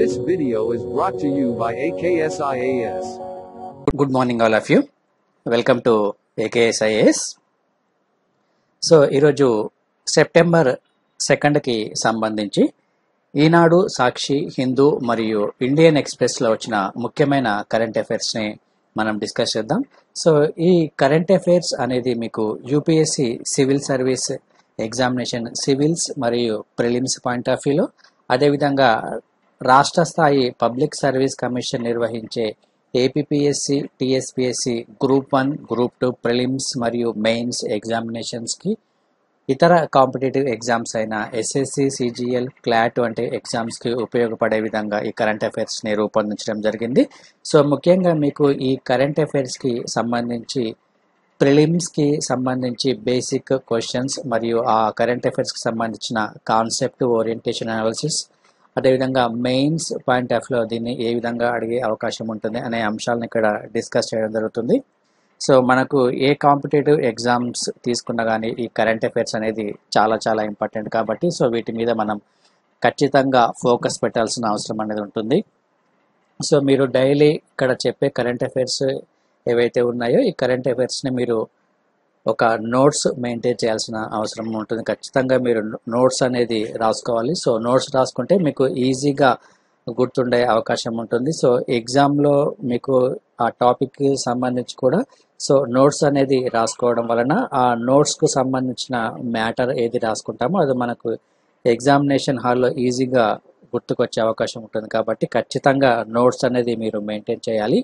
This video is brought to you by AKSIAS. Good morning all of you welcome to AKSIAS so ఈరోజు September సెకండ్కి సంబంధించి ఈనాడు సాక్షి హిందూ మరియు Indian ఎక్స్ప్రెస్లో వచ్చిన ముఖ్యమైన కరెంట్ అఫైర్స్ని మనం డిస్కస్ చేద్దాం సో ఈ కరెంట్ అఫైర్స్ అనేది మీకు UPSC civil service examination civils మరియు ప్రిలిమ్స్ పాయింట్ ఆఫ్ వ్యూలో అదేవిధంగా రాష్ట్ర స్థాయి పబ్లిక్ సర్వీస్ కమిషన్ నిర్వహించే APSC TSPSC group one group two prelims మరియు మెయిన్స్ ఎగ్జామినేషన్స్కి ఇతర కాంపిటేటివ్ ఎగ్జామ్స్ అయిన ఎస్ఎస్సి సిజిఎల్ క్లాట్ వంటి ఎగ్జామ్స్కి ఉపయోగపడే విధంగా ఈ కరెంట్ అఫైర్స్ని రూపొందించడం జరిగింది సో ముఖ్యంగా మీకు ఈ కరెంట్ అఫైర్స్కి సంబంధించి ప్రిలిమ్స్కి సంబంధించి బేసిక్ క్వశ్చన్స్ మరియు ఆ కరెంట్ అఫైర్స్కి సంబంధించిన కాన్సెప్ట్ ఓరియంటేషన్ అనాలిసిస్ అదేవిధంగా మెయిన్స్ పాయింట్ ఆఫ్ లో దీన్ని ఏ విధంగా అడిగే అవకాశం ఉంటుంది అనే అంశాలను ఇక్కడ డిస్కస్ చేయడం జరుగుతుంది సో మనకు ఏ కాంపిటేటివ్ ఎగ్జామ్స్ తీసుకున్నా కానీ ఈ కరెంట్ అఫైర్స్ అనేది చాలా చాలా ఇంపార్టెంట్ కాబట్టి సో వీటి మీద మనం ఖచ్చితంగా ఫోకస్ పెట్టాల్సిన అవసరం అనేది ఉంటుంది సో మీరు డైలీ ఇక్కడ చెప్పే కరెంట్ అఫైర్స్ ఏవైతే ఉన్నాయో ఈ కరెంట్ అఫైర్స్ని మీరు ఒక నోట్స్ మెయింటైన్ చేయాల్సిన అవసరం ఉంటుంది ఖచ్చితంగా మీరు నోట్స్ అనేది రాసుకోవాలి సో నోట్స్ రాసుకుంటే మీకు ఈజీగా గుర్తుండే అవకాశం ఉంటుంది సో ఎగ్జామ్లో మీకు ఆ టాపిక్కి సంబంధించి కూడా సో నోట్స్ అనేది రాసుకోవడం వలన ఆ నోట్స్కు సంబంధించిన మ్యాటర్ ఏది రాసుకుంటామో అది మనకు ఎగ్జామినేషన్ హాల్లో ఈజీగా గుర్తుకొచ్చే అవకాశం ఉంటుంది కాబట్టి ఖచ్చితంగా నోట్స్ అనేది మీరు మెయింటైన్ చేయాలి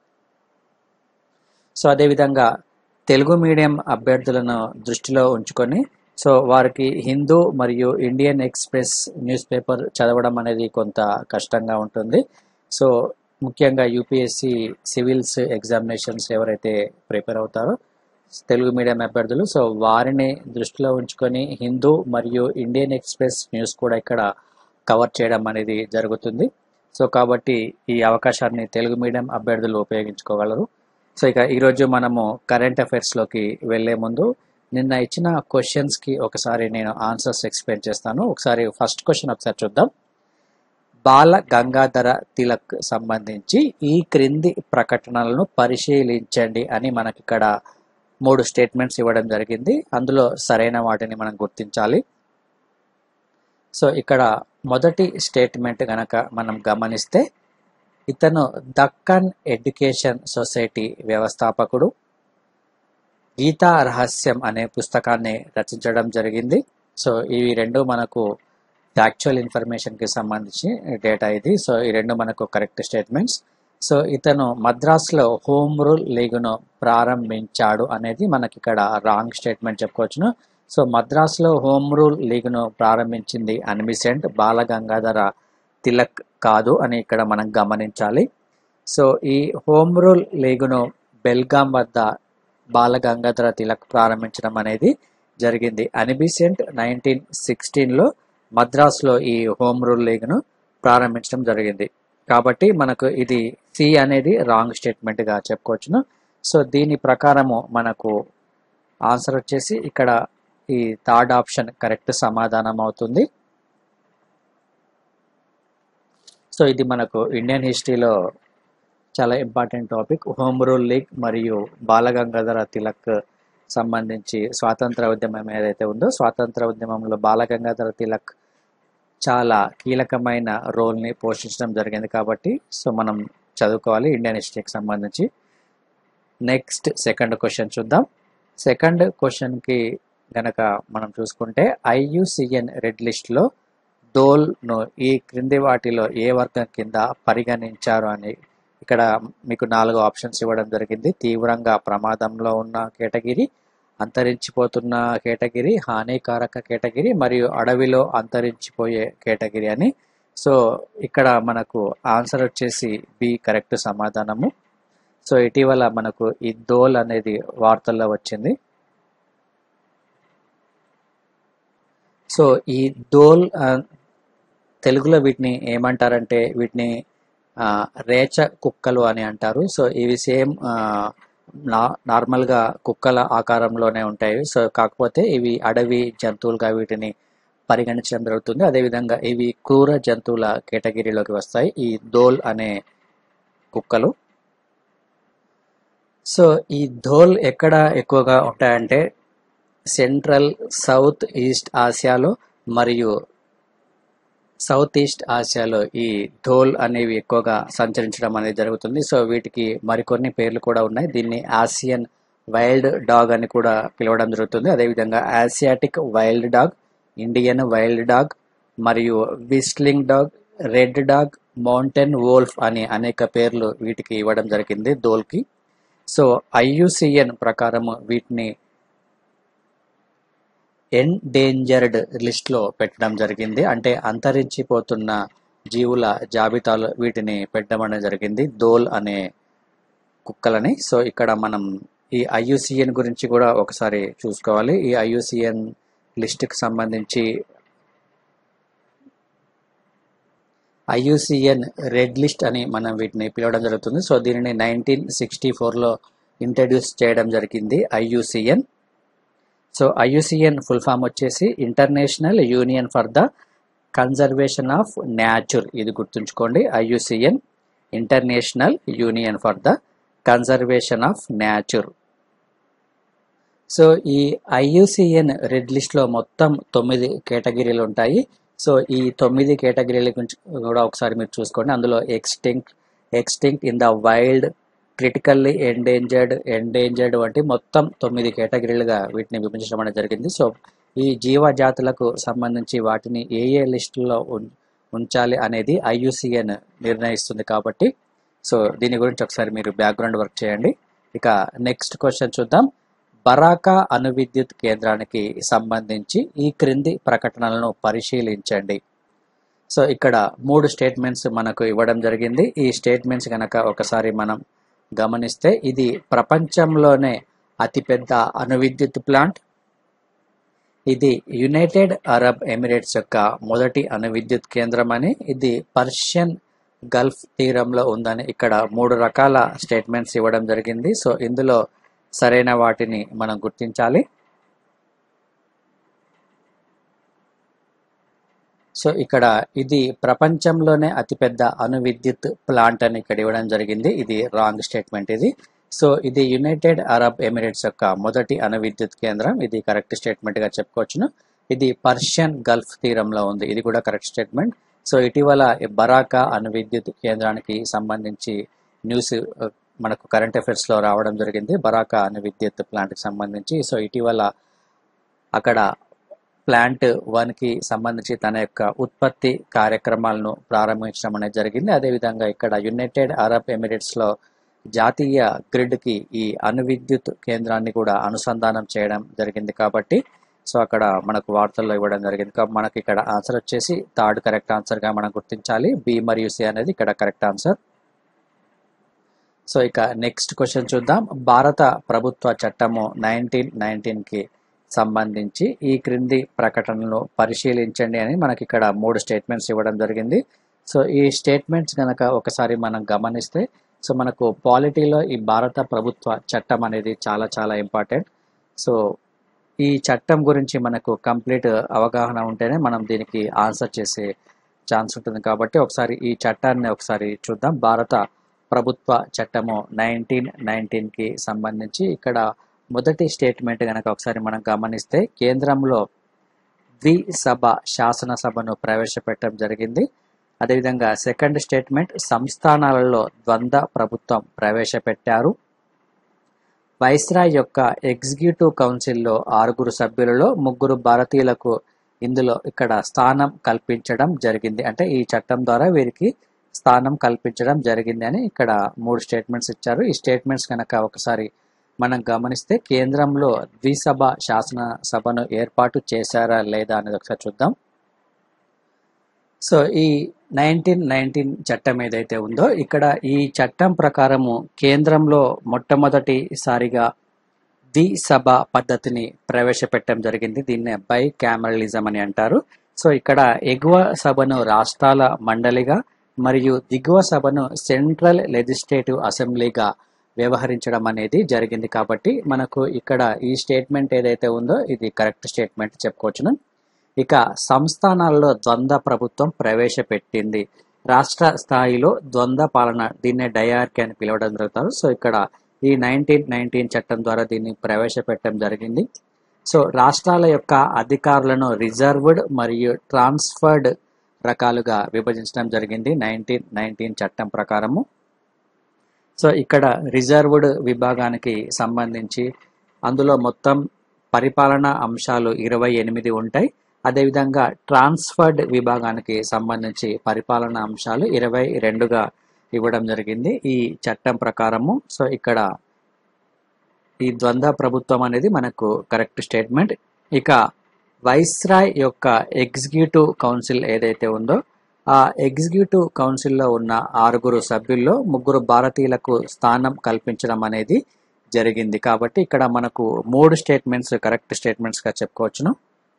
సో అదేవిధంగా తెలుగు మీడియం అభ్యర్థులను దృష్టిలో ఉంచుకొని సో వారికి హిందూ మరియు ఇండియన్ ఎక్స్ప్రెస్ న్యూస్ పేపర్ చదవడం అనేది కొంత కష్టంగా ఉంటుంది సో ముఖ్యంగా యూపీఎస్సి సివిల్స్ ఎగ్జామినేషన్స్ ఎవరైతే ప్రిపేర్ అవుతారో తెలుగు మీడియం అభ్యర్థులు సో వారిని దృష్టిలో ఉంచుకొని హిందూ మరియు ఇండియన్ ఎక్స్ప్రెస్ న్యూస్ కూడా ఇక్కడ కవర్ చేయడం అనేది జరుగుతుంది సో కాబట్టి ఈ అవకాశాన్ని తెలుగు మీడియం అభ్యర్థులు ఉపయోగించుకోగలరు సో ఇక ఈరోజు మనము కరెంట్ అఫైర్స్లోకి వెళ్లే ముందు నిన్న ఇచ్చిన క్వశ్చన్స్కి ఒకసారి నేను ఆన్సర్స్ ఎక్స్ప్లెయిన్ చేస్తాను ఒకసారి ఫస్ట్ క్వశ్చన్ ఒకసారి చూద్దాం బాల గంగాధర తిలక్ సంబంధించి ఈ క్రింది ప్రకటనలను పరిశీలించండి అని మనకి ఇక్కడ మూడు స్టేట్మెంట్స్ ఇవ్వడం జరిగింది అందులో సరైన వాటిని మనం గుర్తించాలి సో ఇక్కడ మొదటి స్టేట్మెంట్ గనక మనం గమనిస్తే ఇతను దక్కన్ ఎడ్యుకేషన్ సొసైటీ వ్యవస్థాపకుడు గీతా రహస్యం అనే పుస్తకాన్ని రచించడం జరిగింది సో ఇవి రెండు మనకు యాక్చువల్ ఇన్ఫర్మేషన్కి సంబంధించి డేటా ఇది సో ఈ రెండు మనకు కరెక్ట్ స్టేట్మెంట్స్ సో ఇతను మద్రాసులో హోమ్ రూల్ లీగును ప్రారంభించాడు అనేది మనకి ఇక్కడ రాంగ్ స్టేట్మెంట్ చెప్పుకోవచ్చును సో మద్రాసులో హోమ్ రూల్ లీగును ప్రారంభించింది అన్మిసెంట్ బాలగంగాధర తిలక్ కాదు అని ఇక్కడ మనం గమనించాలి సో ఈ హోమ్ రూల్ లీగును బెల్గాం వద్ద బాలగంగాధర తిలక్ ప్రారంభించడం అనేది జరిగింది అనిబిసెంట్ నైన్టీన్ సిక్స్టీన్లో మద్రాసులో ఈ హోమ్ రూల్ లీగ్ను ప్రారంభించడం జరిగింది కాబట్టి మనకు ఇది సి అనేది రాంగ్ స్టేట్మెంట్గా చెప్పుకోవచ్చును సో దీని ప్రకారము మనకు ఆన్సర్ వచ్చేసి ఇక్కడ ఈ థర్డ్ ఆప్షన్ కరెక్ట్ సమాధానం అవుతుంది సో ఇది మనకు ఇండియన్ హిస్టరీలో చాలా important topic home rule league మరియు బాలగంగాధర తిలక్ సంబంధించి స్వాతంత్ర ఉద్యమం ఏదైతే ఉందో స్వాతంత్ర ఉద్యమంలో బాలగంగాధర తిలక్ చాలా కీలకమైన రోల్ని పోషించడం జరిగింది కాబట్టి సో మనం చదువుకోవాలి ఇండియన్ హిస్టరీకి సంబంధించి నెక్స్ట్ సెకండ్ క్వశ్చన్ చూద్దాం సెకండ్ క్వశ్చన్కి గనక మనం చూసుకుంటే ఐయుసిఎన్ రెడ్ లిస్ట్లో డోల్ను ఈ క్రింది వాటిలో ఏ వర్గం కింద పరిగణించారు అని ఇక్కడ మీకు నాలుగు ఆప్షన్స్ ఇవ్వడం జరిగింది తీవ్రంగా ప్రమాదంలో ఉన్న కేటగిరీ అంతరించిపోతున్న కేటగిరీ హానికారక కేటగిరీ మరియు అడవిలో అంతరించిపోయే కేటగిరీ అని సో ఇక్కడ మనకు ఆన్సర్ వచ్చేసి బి కరెక్ట్ సమాధానము సో ఇటీవల మనకు ఈ దోల్ అనేది వార్తల్లో వచ్చింది సో ఈ దోల్ తెలుగులో వీటిని ఏమంటారంటే వీటిని రేచ కుక్కలు అని అంటారు సో ఇవి సేమ్ నా నార్మల్గా కుక్కల ఆకారంలోనే ఉంటాయి సో కాకపోతే ఇవి అడవి జంతువులుగా వీటిని పరిగణించడం జరుగుతుంది అదేవిధంగా ఇవి క్రూర జంతువుల కేటగిరీలోకి వస్తాయి ఈ ధోల్ అనే కుక్కలు సో ఈ ధోల్ ఎక్కడ ఎక్కువగా ఉంటాయంటే సెంట్రల్ సౌత్ ఈస్ట్ ఆసియాలో మరియు సౌత్ ఈస్ట్ ఆసియాలో ఈ ధోల్ అనేవి ఎక్కువగా సంచరించడం అనేది జరుగుతుంది సో వీటికి మరికొన్ని పేర్లు కూడా ఉన్నాయి దీన్ని ఆసియన్ వైల్డ్ డాగ్ అని కూడా పిలవడం జరుగుతుంది అదేవిధంగా Asiatic wild dog Indian wild dog మరియు whistling dog red dog mountain wolf అని అనేక పేర్లు వీటికి ఇవ్వడం జరిగింది ధోల్కి సో ఐయుసిఎన్ ప్రకారం వీటిని ఎండేంజర్డ్ లిస్ట్లో పెట్టడం జరిగింది అంటే అంతరించిపోతున్న జీవుల జాబితాలో వీటిని పెట్టడం అనేది జరిగింది దోల్ అనే కుక్కలని సో ఇక్కడ మనం ఈ ఐయుసిఎన్ గురించి కూడా ఒకసారి చూసుకోవాలి ఈ ఐయుసిఎన్ లిస్ట్కి సంబంధించి ఐయుసిఎన్ రెడ్ లిస్ట్ అని మనం వీటిని పిలవడం జరుగుతుంది సో దీనిని నైన్టీన్ సిక్స్టీ ఫోర్లో ఇంట్రడ్యూస్ చేయడం జరిగింది IUCN so IUCN full form వచ్చేసి international union for the conservation of nature ఇది గుర్తుంచుకోండి IUCN international union for the conservation of nature so ఈ ఐయుసిఎన్ రెడ్ లిస్ట్లో మొత్తం తొమ్మిది కేటగిరీలు ఉంటాయి సో ఈ తొమ్మిది కేటగిరీల గురించి కూడా ఒకసారి మీరు చూసుకోండి అందులో extinct extinct in the wild critically endangered endangered వంటి మొత్తం తొమ్మిది కేటగిరీలుగా వీటిని విభజించడం అనేది జరిగింది సో ఈ జీవజాతులకు సంబంధించి వాటిని ఏ ఏ లిస్టులో ఉంచాలి అనేది ఐయుసిఎన్ నిర్ణయిస్తుంది కాబట్టి సో దీని గురించి ఒకసారి మీరు బ్యాక్గ్రౌండ్ వర్క్ చేయండి ఇక నెక్స్ట్ క్వశ్చన్ చూద్దాం బరాకా అణు విద్యుత్ కేంద్రానికి సంబంధించి ఈ క్రింది ప్రకటనలను పరిశీలించండి సో ఇక్కడ మూడు స్టేట్మెంట్స్ మనకు ఇవ్వడం జరిగింది ఈ స్టేట్మెంట్స్ కనుక ఒకసారి మనం గమనిస్తే ఇది ప్రపంచంలోనే అతిపెద్ద అణు విద్యుత్ ప్లాంట్ ఇది యునైటెడ్ అరబ్ ఎమిరేట్స్ యొక్క మొదటి అణు విద్యుత్ కేంద్రం అని ఇది పర్షియన్ గల్ఫ్ తీరంలో ఉందని ఇక్కడ మూడు రకాల స్టేట్మెంట్స్ ఇవ్వడం జరిగింది సో ఇందులో సరైన వాటిని మనం గుర్తించాలి సో ఇక్కడ ఇది ప్రపంచంలోనే అతిపెద్ద అణు విద్యుత్ ప్లాంట్ అని ఇక్కడ ఇవ్వడం జరిగింది ఇది రాంగ్ స్టేట్మెంట్ ఇది సో ఇది యునైటెడ్ అరబ్ ఎమిరేట్స్ యొక్క మొదటి అణు విద్యుత్ కేంద్రం ఇది కరెక్ట్ స్టేట్మెంట్ గా చెప్పుకోవచ్చును ఇది పర్షియన్ గల్ఫ్ తీరంలో ఉంది ఇది కూడా కరెక్ట్ స్టేట్మెంట్ సో ఇటీవల బరాకా అణు విద్యుత్ కేంద్రానికి సంబంధించి న్యూస్ మనకు కరెంట్ అఫైర్స్ లో రావడం జరిగింది బరాకా అణు విద్యుత్ ప్లాంట్ కి సంబంధించి సో ఇటీవల అక్కడ ప్లాంట్ వన్ కి సంబంధించి తన యొక్క ఉత్పత్తి కార్యక్రమాలను ప్రారంభించడం అనేది జరిగింది అదేవిధంగా ఇక్కడ యునైటెడ్ అరబ్ ఎమిరేట్స్ లో జాతీయ గ్రిడ్ కి ఈ అణు విద్యుత్ కేంద్రాన్ని కూడా అనుసంధానం చేయడం జరిగింది కాబట్టి సో అక్కడ మనకు వార్తల్లో ఇవ్వడం జరిగింది కాబట్టి మనకి ఇక్కడ ఆన్సర్ వచ్చేసి థర్డ్ కరెక్ట్ ఆన్సర్ గా మనం గుర్తించాలి బి మరియు సి అనేది ఇక్కడ కరెక్ట్ ఆన్సర్ సో ఇక నెక్స్ట్ క్వశ్చన్ చూద్దాం భారత ప్రభుత్వ చట్టము నైన్టీన్ నైన్టీన్ కి సంబంధించి ఈ క్రింది ప్రకటనను పరిశీలించండి అని మనకి ఇక్కడ మూడు స్టేట్మెంట్స్ ఇవ్వడం జరిగింది సో ఈ స్టేట్మెంట్స్ కనుక ఒకసారి మనం గమనిస్తే సో మనకు పాలిటీలో ఈ భారత ప్రభుత్వ చట్టం అనేది చాలా చాలా ఇంపార్టెంట్ సో ఈ చట్టం గురించి మనకు కంప్లీట్ అవగాహన ఉంటేనే మనం దీనికి ఆన్సర్ చేసే ఛాన్స్ ఉంటుంది కాబట్టి ఒకసారి ఈ చట్టాన్ని ఒకసారి చూద్దాం భారత ప్రభుత్వ చట్టము నైన్టీన్ నైన్టీన్ కి సంబంధించి ఇక్కడ మొదటి స్టేట్మెంట్ కనుక ఒకసారి మనం గమనిస్తే కేంద్రంలో ద్విసభ శాసనసభను ప్రవేశపెట్టడం జరిగింది అదేవిధంగా సెకండ్ స్టేట్మెంట్ సంస్థానాలలో ద్వంద్వ ప్రభుత్వం ప్రవేశపెట్టారు వైస్రాయ్ యొక్క ఎగ్జిక్యూటివ్ కౌన్సిల్లో ఆరుగురు సభ్యులలో ముగ్గురు భారతీయులకు ఇందులో ఇక్కడ స్థానం కల్పించడం జరిగింది అంటే ఈ చట్టం ద్వారా వీరికి స్థానం కల్పించడం జరిగింది అని ఇక్కడ మూడు స్టేట్మెంట్స్ ఇచ్చారు ఈ స్టేట్మెంట్స్ కనుక ఒకసారి మనం గమనిస్తే కేంద్రంలో ద్విసభ శాసన సభను ఏర్పాటు చేశారా లేదా అనేది ఒకసారి చూద్దాం సో ఈ నైన్టీన్ నైన్టీన్ చట్టం ఏదైతే ఉందో ఇక్కడ ఈ చట్టం ప్రకారము కేంద్రంలో మొట్టమొదటిసారిగా ద్విసభ పద్ధతిని ప్రవేశపెట్టడం జరిగింది దీన్నే బై క్యామరలిజం అని అంటారు సో ఇక్కడ ఎగువ సభను రాష్ట్రాల మండలిగా మరియు దిగువ సభను సెంట్రల్ లెజిస్లేటివ్ అసెంబ్లీగా వ్యవహరించడం అనేది జరిగింది కాబట్టి మనకు ఇక్కడ ఈ స్టేట్మెంట్ ఏదైతే ఉందో ఇది కరెక్ట్ స్టేట్మెంట్ చెప్పుకోవచ్చును ఇక సంస్థానాల్లో ద్వంద్వ ప్రభుత్వం ప్రవేశపెట్టింది రాష్ట్ర స్థాయిలో ద్వంద్వ పాలన దీన్నే డయార్కీ అని పిలవడం జరుగుతారు సో ఇక్కడ ఈ నైన్టీన్ నైన్టీన్ చట్టం ద్వారా దీన్ని ప్రవేశపెట్టడం జరిగింది సో రాష్ట్రాల యొక్క అధికారులను రిజర్వ్డ్ మరియు ట్రాన్స్ఫర్డ్ రకాలుగా విభజించడం జరిగింది నైన్టీన్ నైన్టీన్ చట్టం ప్రకారము సో ఇక్కడ రిజర్వ్డ్ విభాగానికి సంబంధించి అందులో మొత్తం పరిపాలనా అంశాలు ఇరవై ఎనిమిది ఉంటాయి అదేవిధంగా ట్రాన్స్ఫర్డ్ విభాగానికి సంబంధించి పరిపాలనా అంశాలు ఇరవై రెండుగా ఇవ్వడం జరిగింది ఈ చట్టం ప్రకారము సో ఇక్కడ ఈ ద్వంద్వ ప్రభుత్వం అనేది మనకు కరెక్ట్ స్టేట్మెంట్ ఇక వైస్రాయ్ యొక్క ఎగ్జిక్యూటివ్ కౌన్సిల్ ఏదైతే ఉందో ఆ ఎగ్జిక్యూటివ్ కౌన్సిల్లో ఉన్న ఆరుగురు సభ్యుల్లో ముగ్గురు భారతీయులకు స్థానం కల్పించడం అనేది జరిగింది కాబట్టి ఇక్కడ మనకు మూడు స్టేట్మెంట్స్ కరెక్ట్ స్టేట్మెంట్స్ గా చెప్పుకోవచ్చును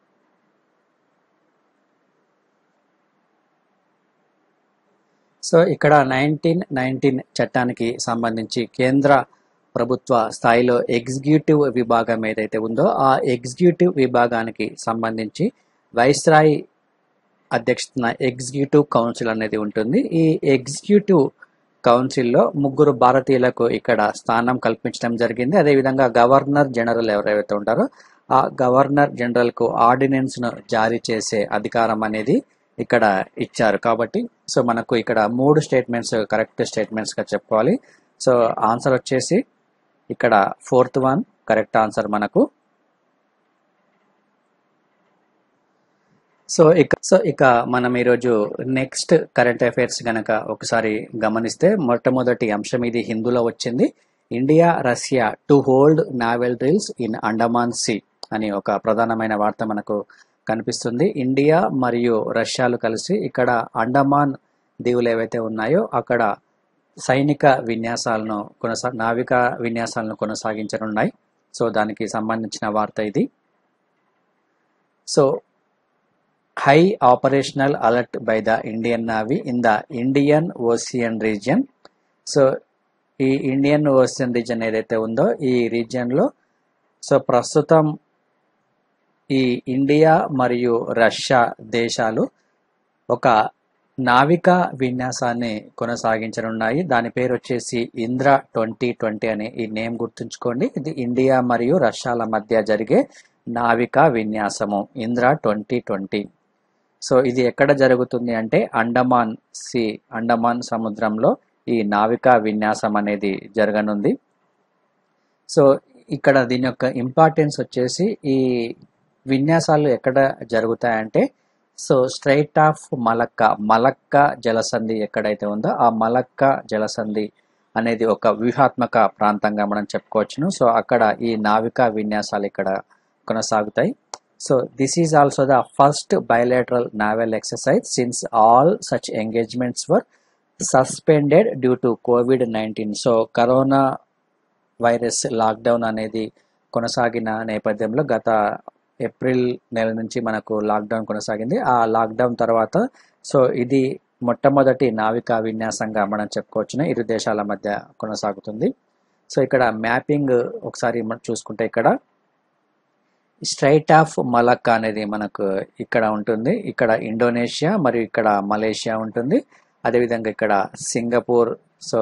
సో ఇక్కడ నైన్టీన్ నైన్టీన్ చట్టానికి సంబంధించి కేంద్ర ప్రభుత్వ స్థాయిలో ఎగ్జిక్యూటివ్ విభాగం ఏదైతే ఉందో ఆ ఎగ్జిక్యూటివ్ విభాగానికి సంబంధించి వైస్రాయ్ అధ్యక్షతన ఎగ్జిక్యూటివ్ కౌన్సిల్ అనేది ఉంటుంది ఈ ఎగ్జిక్యూటివ్ కౌన్సిల్లో ముగ్గురు భారతీయులకు ఇక్కడ స్థానం కల్పించడం జరిగింది అదేవిధంగా గవర్నర్ జనరల్ ఎవరైతే ఉంటారో ఆ గవర్నర్ జనరల్ కు ఆర్డినెన్స్ ను జారీ చేసే అధికారం అనేది ఇక్కడ ఇచ్చారు కాబట్టి సో మనకు ఇక్కడ మూడు స్టేట్మెంట్స్ కరెక్ట్ స్టేట్మెంట్స్ గా చెప్పుకోవాలి సో ఆన్సర్ వచ్చేసి ఇక్కడ ఫోర్త్ వన్ కరెక్ట్ ఆన్సర్ మనకు సో ఇక సో ఇక మనం ఈరోజు నెక్స్ట్ కరెంట్ అఫైర్స్ గనక ఒకసారి గమనిస్తే మొట్టమొదటి అంశం ఇది హిందూలో వచ్చింది India Russia to hold naval drills in Andaman sea అని ఒక ప్రధానమైన వార్త మనకు కనిపిస్తుంది ఇండియా మరియు రష్యాలు కలిసి ఇక్కడ అండమాన్ దీవులు ఏవైతే ఉన్నాయో అక్కడ సైనిక విన్యాసాలను కొనసా నావిక విన్యాసాలను కొనసాగించనున్నాయి సో దానికి సంబంధించిన వార్త ఇది so high operational alert by the Indian navy in the Indian ocean region so ఈ ఇండియన్ ఓసియన్ రీజియన్ ఏదైతే ఉందో ఈ రీజియన్లో సో ప్రస్తుతం ఈ ఇండియా మరియు రష్యా దేశాలు ఒక నావికా విన్యాసాన్ని కొనసాగించనున్నాయి దాని పేరు వచ్చేసి ఇంద్ర ట్వంటీ ట్వంటీ అని ఈ నేమ్ గుర్తుంచుకోండి ఇది ఇండియా మరియు రష్యాల మధ్య జరిగే నావికా విన్యాసము ఇంద్ర ట్వంటీ ట్వంటీ సో ఇది ఎక్కడ జరుగుతుంది అంటే అండమాన్ సి అండమాన్ సముద్రంలో ఈ నావికా విన్యాసం అనేది జరగనుంది సో ఇక్కడ దీని యొక్క ఇంపార్టెన్స్ వచ్చేసి ఈ విన్యాసాలు ఎక్కడ జరుగుతాయంటే so strait of Malacca Malacca జలసంధి ఎక్కడైతే ఉందో ఆ మలక్క జలసంధి అనేది ఒక వ్యూహాత్మక ప్రాంతంగా మనం చెప్పుకోవచ్చును సో అక్కడ ఈ నావికా విన్యాసాలు ఇక్కడ కొనసాగుతాయి so this is also the first bilateral naval exercise since all such engagements were suspended due to covid nineteen so corona virus lockdown అనేది కొనసాగిన నేపథ్యంలో గత ఏప్రిల్ నెల నుంచి మనకు లాక్డౌన్ కొనసాగింది ఆ లాక్డౌన్ తర్వాత సో ఇది మొట్టమొదటి నావికా విన్యాసంగా మనం చెప్పుకోవచ్చును ఇరు దేశాల మధ్య కొనసాగుతుంది సో ఇక్కడ మ్యాపింగ్ ఒకసారి మనం చూసుకుంటే ఇక్కడ స్ట్రైట్ ఆఫ్ మలక్కా అనేది మనకు ఇక్కడ ఉంటుంది ఇక్కడ ఇండోనేషియా మరియు ఇక్కడ మలేషియా ఉంటుంది అదేవిధంగా ఇక్కడ సింగపూర్ సో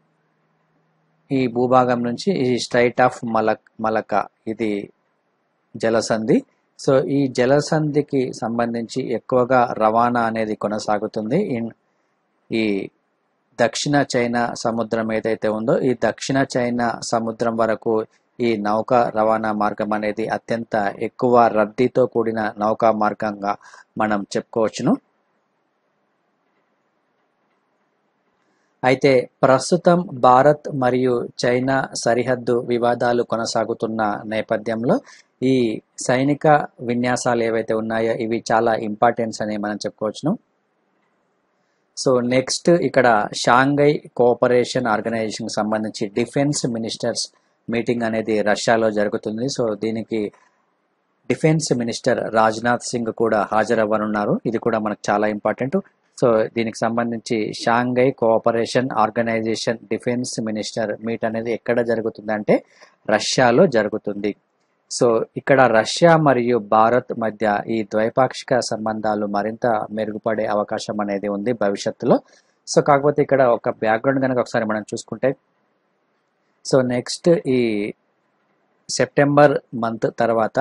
ఈ భూభాగం నుంచి ఈ స్ట్రైట్ ఆఫ్ మలక్ మలక ఇది జలసంధి సో ఈ జలసంధికి సంబంధించి ఎక్కువగా రవాణా అనేది కొనసాగుతుంది ఇన్ ఈ దక్షిణ చైనా సముద్రం ఏదైతే ఉందో ఈ దక్షిణ చైనా సముద్రం వరకు ఈ నౌకా రవాణా మార్గం అనేది అత్యంత ఎక్కువ రద్దీతో కూడిన నౌకా మార్గంగా మనం చెప్పుకోవచ్చును అయితే ప్రస్తుతం భారత్ మరియు చైనా సరిహద్దు వివాదాలు కొనసాగుతున్న నేపథ్యంలో ఈ సైనిక విన్యాసాలు ఏవైతే ఉన్నాయో ఇవి చాలా ఇంపార్టెన్స్ అని మనం చెప్పుకోవచ్చును సో నెక్స్ట్ ఇక్కడ షాంఘై కోఆపరేషన్ ఆర్గనైజేషన్ సంబంధించి డిఫెన్స్ మినిస్టర్స్ మీటింగ్ అనేది రష్యాలో జరుగుతుంది సో దీనికి డిఫెన్స్ మినిస్టర్ రాజ్నాథ్ సింగ్ కూడా హాజరవ్వనున్నారు ఇది కూడా మనకు చాలా ఇంపార్టెంట్ సో దీనికి సంబంధించి Shanghai cooperation organisation defence minister meet అనేది ఎక్కడ జరుగుతుంది అంటే రష్యాలో జరుగుతుంది సో ఇక్కడ రష్యా మరియు భారత్ మధ్య ఈ ద్వైపాక్షిక సంబంధాలు మరింత మెరుగుపడే అవకాశం అనేది ఉంది భవిష్యత్తులో సో కాకపోతే ఇక్కడ ఒక బ్యాక్గ్రౌండ్ కనుక ఒకసారి మనం చూసుకుంటే సో నెక్స్ట్ ఈ సెప్టెంబర్ మంత్ తర్వాత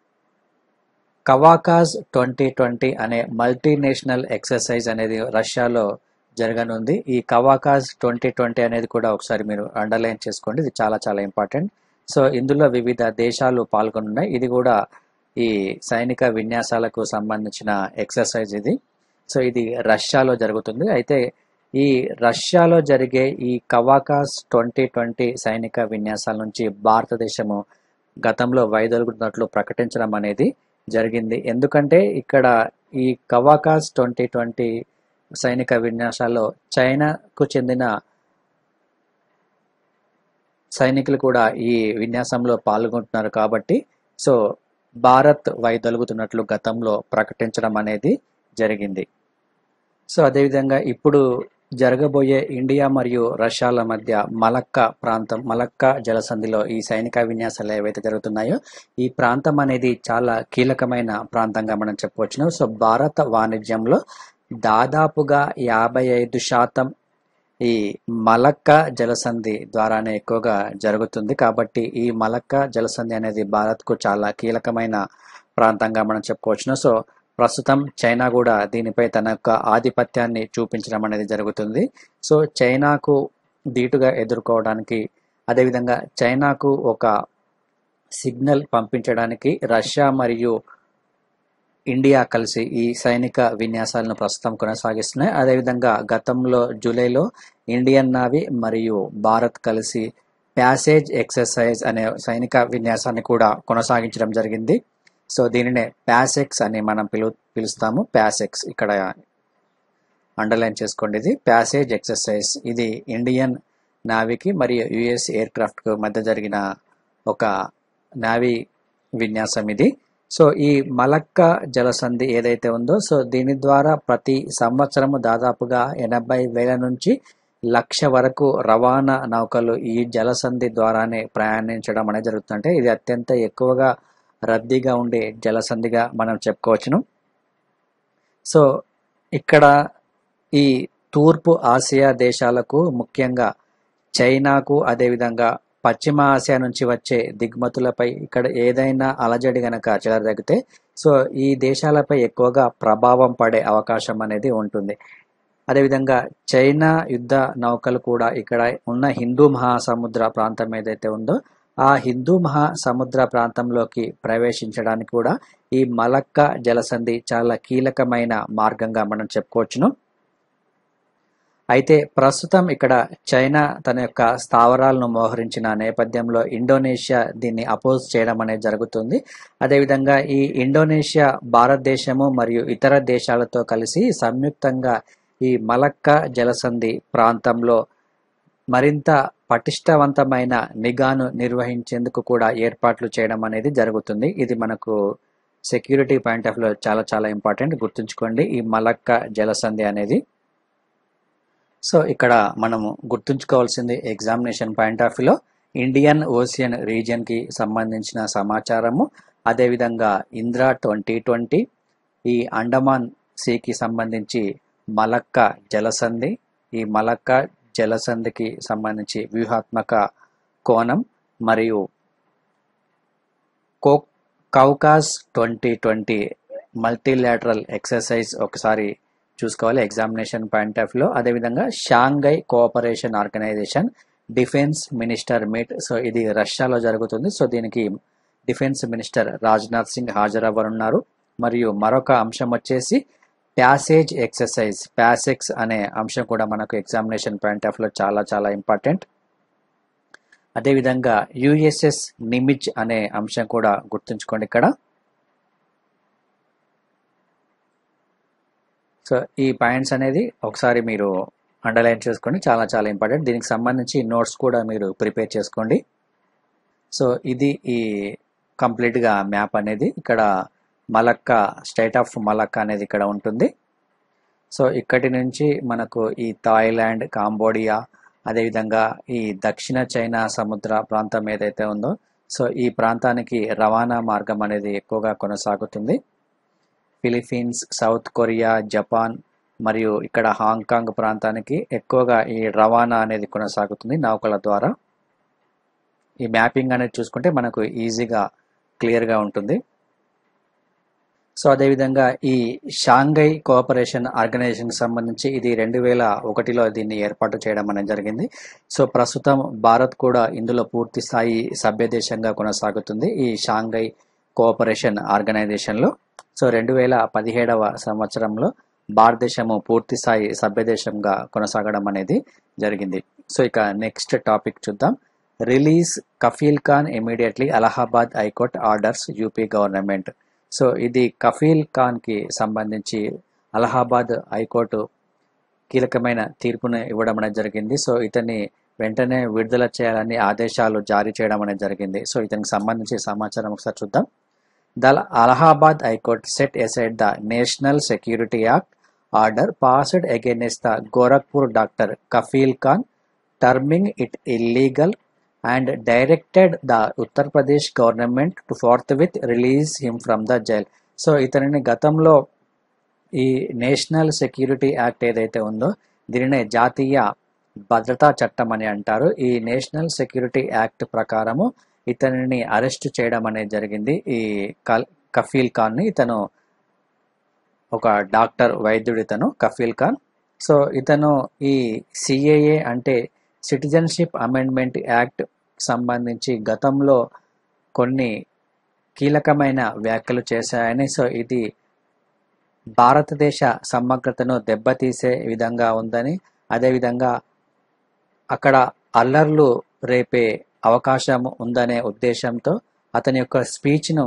కవాకాజ్ ట్వంటీ ట్వంటీ అనే మల్టీనేషనల్ ఎక్సర్సైజ్ అనేది రష్యాలో జరగనుంది ఈ కవాకాజ్ ట్వంటీ ట్వంటీ అనేది కూడా ఒకసారి మీరు అండర్లైన్ చేసుకోండి ఇది చాలా చాలా ఇంపార్టెంట్ సో ఇందులో వివిధ దేశాలు పాల్గొనున్నాయి ఇది కూడా ఈ సైనిక విన్యాసాలకు సంబంధించిన ఎక్సర్సైజ్ ఇది సో ఇది రష్యాలో జరుగుతుంది అయితే ఈ రష్యాలో జరిగే ఈ కవాకాస్ ట్వంటీ ట్వంటీ సైనిక విన్యాసాల నుంచి భారతదేశము గతంలో వైదొలుగుతున్నట్లు ప్రకటించడం అనేది జరిగింది ఎందుకంటే ఇక్కడ ఈ కవాకాస్ ట్వంటీ ట్వంటీ సైనిక విన్యాసాల్లో చైనాకు చెందిన సైనికులు కూడా ఈ విన్యాసంలో పాల్గొంటున్నారు కాబట్టి సో భారత్ వైదొలుగుతున్నట్లు గతంలో ప్రకటించడం అనేది జరిగింది సో అదేవిధంగా ఇప్పుడు జరగబోయే ఇండియా మరియు రష్యాల మధ్య మలక్కా ప్రాంతం మలక్కా జలసంధిలో ఈ సైనిక విన్యాసాలు ఏవైతే జరుగుతున్నాయో ఈ ప్రాంతం అనేది చాలా కీలకమైన ప్రాంతంగా మనం చెప్పవచ్చును సో భారత వాణిజ్యంలో దాదాపుగా యాభై ఐదు శాతం ఈ మలక్కా జలసంధి ద్వారానే ఎక్కువగా జరుగుతుంది కాబట్టి ఈ మలక్కా జలసంధి అనేది భారత్కు చాలా కీలకమైన ప్రాంతంగా మనం చెప్పుకోవచ్చును సో ప్రస్తుతం చైనా కూడా దీనిపై తన యొక్క ఆధిపత్యాన్ని చూపించడం అనేది జరుగుతుంది సో చైనాకు ధీటుగా ఎదుర్కోవడానికి అదేవిధంగా చైనాకు ఒక సిగ్నల్ పంపించడానికి రష్యా మరియు ఇండియా కలిసి ఈ సైనిక విన్యాసాలను ప్రస్తుతం కొనసాగిస్తున్నాయి అదేవిధంగా గతంలో జూలైలో ఇండియన్ నావీ మరియు భారత్ కలిసి ప్యాసేజ్ ఎక్సర్సైజ్ అనే సైనిక విన్యాసాన్ని కూడా కొనసాగించడం జరిగింది సో దీనినే ప్యాసెక్స్ అని మనం పిలు పిలుస్తాము ప్యాసెక్స్ ఇక్కడ అండర్లైన్ చేసుకోండి ఇది ప్యాసేజ్ ఎక్సర్సైజ్ ఇది ఇండియన్ నావీకి మరియు యుఎస్ ఎయిర్ క్రాఫ్ట్ మధ్య జరిగిన ఒక నావీ విన్యాసం ఇది సో ఈ మలక్క జలసంధి ఏదైతే ఉందో సో దీని ద్వారా ప్రతి సంవత్సరము దాదాపుగా ఎనభై వేల నుంచి లక్ష వరకు రవాణా నౌకలు ఈ జలసంధి ద్వారానే ప్రయాణించడం అనేది జరుగుతుందంటే ఇది అత్యంత ఎక్కువగా రద్దీగా ఉండే జలసంధిగా మనం చెప్పుకోవచ్చును సో ఇక్కడ ఈ తూర్పు ఆసియా దేశాలకు ముఖ్యంగా చైనాకు అదేవిధంగా పశ్చిమ ఆసియా నుంచి వచ్చే దిగుమతులపై ఇక్కడ ఏదైనా అలజడి గనక చెలరగితే సో ఈ దేశాలపై ఎక్కువగా ప్రభావం పడే అవకాశం అనేది ఉంటుంది అదేవిధంగా చైనా యుద్ధ నౌకలు కూడా ఇక్కడ ఉన్న హిందూ మహాసముద్ర ప్రాంతం ఏదైతే ఉందో ఆ హిందూ మహాసముద్ర ప్రాంతంలోకి ప్రవేశించడానికి కూడా ఈ మలక్క జలసంధి చాలా కీలకమైన మార్గంగా మనం చెప్పుకోవచ్చును అయితే ప్రస్తుతం ఇక్కడ చైనా తన యొక్క స్థావరాలను మోహరించిన నేపథ్యంలో ఇండోనేషియా దీన్ని అపోజ్ చేయడం అనేది జరుగుతుంది అదేవిధంగా ఈ ఇండోనేషియా భారతదేశము మరియు ఇతర దేశాలతో కలిసి సంయుక్తంగా ఈ మలక్క జలసంధి ప్రాంతంలో మరింత పటిష్టవంతమైన నిఘాను నిర్వహించేందుకు కూడా ఏర్పాట్లు చేయడం అనేది జరుగుతుంది ఇది మనకు సెక్యూరిటీ పాయింట్ ఆఫ్ లో చాలా చాలా ఇంపార్టెంట్ గుర్తుంచుకోండి ఈ మలక్క జలసంధి అనేది సో ఇక్కడ మనము గుర్తుంచుకోవాల్సింది ఎగ్జామినేషన్ పాయింట్ ఆఫ్ వ్యూలో ఇండియన్ ఓషియన్ రీజియన్ కి సంబంధించిన సమాచారము అదేవిధంగా ఇంద్రా ట్వంటీ ట్వంటీ ఈ అండమాన్ సీకి సంబంధించి మలక్క జలసంధి ఈ మలక్క జలసంధికి సంబంధించి వ్యూహాత్మక కోణం మరియు Kavkaz twenty twenty multilateral exercise ఒకసారి చూసుకోవాలి ఎగ్జామినేషన్ పాయింట్ ఆఫ్ లో అదేవిధంగా Shanghai cooperation organisation defence minister meet so ఇది రష్యాలో జరుగుతుంది సో దీనికి డిఫెన్స్ మినిస్టర్ రాజ్నాథ్ సింగ్ హాజరవ్వనున్నారు మరియు మరొక అంశం వచ్చేసి ప్యాసేజ్ ఎక్సర్సైజ్ ప్యాసెక్స్ అనే అంశం కూడా మనకు ఎగ్జామినేషన్ పాయింట్ ఆఫ్ లో చాలా చాలా ఇంపార్టెంట్ అదేవిధంగా యుఎస్ఎస్ నిమిజ్ అనే అంశం కూడా గుర్తుంచుకోండి ఇక్కడ సో ఈ పాయింట్స్ అనేది ఒకసారి మీరు అండర్లైన్ చేసుకోండి చాలా చాలా ఇంపార్టెంట్ దీనికి సంబంధించి నోట్స్ కూడా మీరు ప్రిపేర్ చేసుకోండి సో ఇది ఈ కంప్లీట్గా మ్యాప్ అనేది ఇక్కడ మలక్క స్టేట్ ఆఫ్ మలక్క అనేది ఇక్కడ ఉంటుంది సో ఇక్కడి నుంచి మనకు ఈ థాయిలాండ్ కాంబోడియా అదేవిధంగా ఈ దక్షిణ చైనా సముద్ర ప్రాంతం ఏదైతే ఉందో సో ఈ ప్రాంతానికి రవాణా మార్గం అనేది ఎక్కువగా కొనసాగుతుంది ఫిలిప్పీన్స్ సౌత్ కొరియా జపాన్ మరియు ఇక్కడ హాంకాంగ్ ప్రాంతానికి ఎక్కువగా ఈ రవాణా అనేది కొనసాగుతుంది నౌకల ద్వారా ఈ మ్యాపింగ్ అనేది చూసుకుంటే మనకు ఈజీగా క్లియర్గా ఉంటుంది సో అదేవిధంగా ఈ షాంఘై కోఆపరేషన్ ఆర్గనైజేషన్కి సంబంధించి ఇది రెండు వేల ఒకటిలో దీన్ని ఏర్పాటు చేయడం అనేది జరిగింది సో ప్రస్తుతం భారత్ కూడా ఇందులో పూర్తి స్థాయి సభ్య దేశంగా కొనసాగుతుంది ఈ షాంఘై కోఆపరేషన్ ఆర్గనైజేషన్లో సో రెండు వేల పదిహేడవ సంవత్సరంలో భారతదేశము పూర్తి స్థాయి సభ్య దేశంగా కొనసాగడం అనేది జరిగింది సో ఇక నెక్స్ట్ టాపిక్ చూద్దాం release Kafeel Khan immediately Allahabad high court orders UP government so ఇది కఫీల్ ఖాన్కి సంబంధించి అలహాబాద్ హైకోర్టు కీలకమైన తీర్పును ఇవ్వడం అనేది జరిగింది సో ఇతన్ని వెంటనే విడుదల చేయాలని ఆదేశాలు జారీ చేయడం అనేది జరిగింది సో ఇతనికి సంబంధించి సమాచారం ఒకసారి చూద్దాం the Allahabad high court set aside the national security act order passed against the Gorakhpur doctor Kafeel Khan terming it illegal and directed the Uttar Pradesh government to forthwith release him from the jail so ఇతనిని గతంలో ఈ నేషనల్ సెక్యూరిటీ యాక్ట్ ఏదైతే ఉందో దీనినే జాతీయ భద్రతా చట్టం అని అంటారు ఈ నేషనల్ సెక్యూరిటీ యాక్ట్ ప్రకారము ఇతనిని అరెస్ట్ చేయడం అనేది జరిగింది ఈ కల్ కఫీల్ ఖాన్ని ఇతను ఒక డాక్టర్ వైద్యుడు ఇతను కఫీల్ ఖాన్ సో ఇతను ఈ సిఏఏ అంటే సిటిజన్షిప్ అమెండ్మెంట్ యాక్ట్ సంబంధించి గతంలో కొన్ని కీలకమైన వ్యాఖ్యలు చేశాయని సో ఇది భారతదేశ సమగ్రతను దెబ్బతీసే విధంగా ఉందని అదేవిధంగా అక్కడ అల్లర్లు రేపే అవకాశం ఉందనే ఉద్దేశంతో అతని యొక్క స్పీచ్ను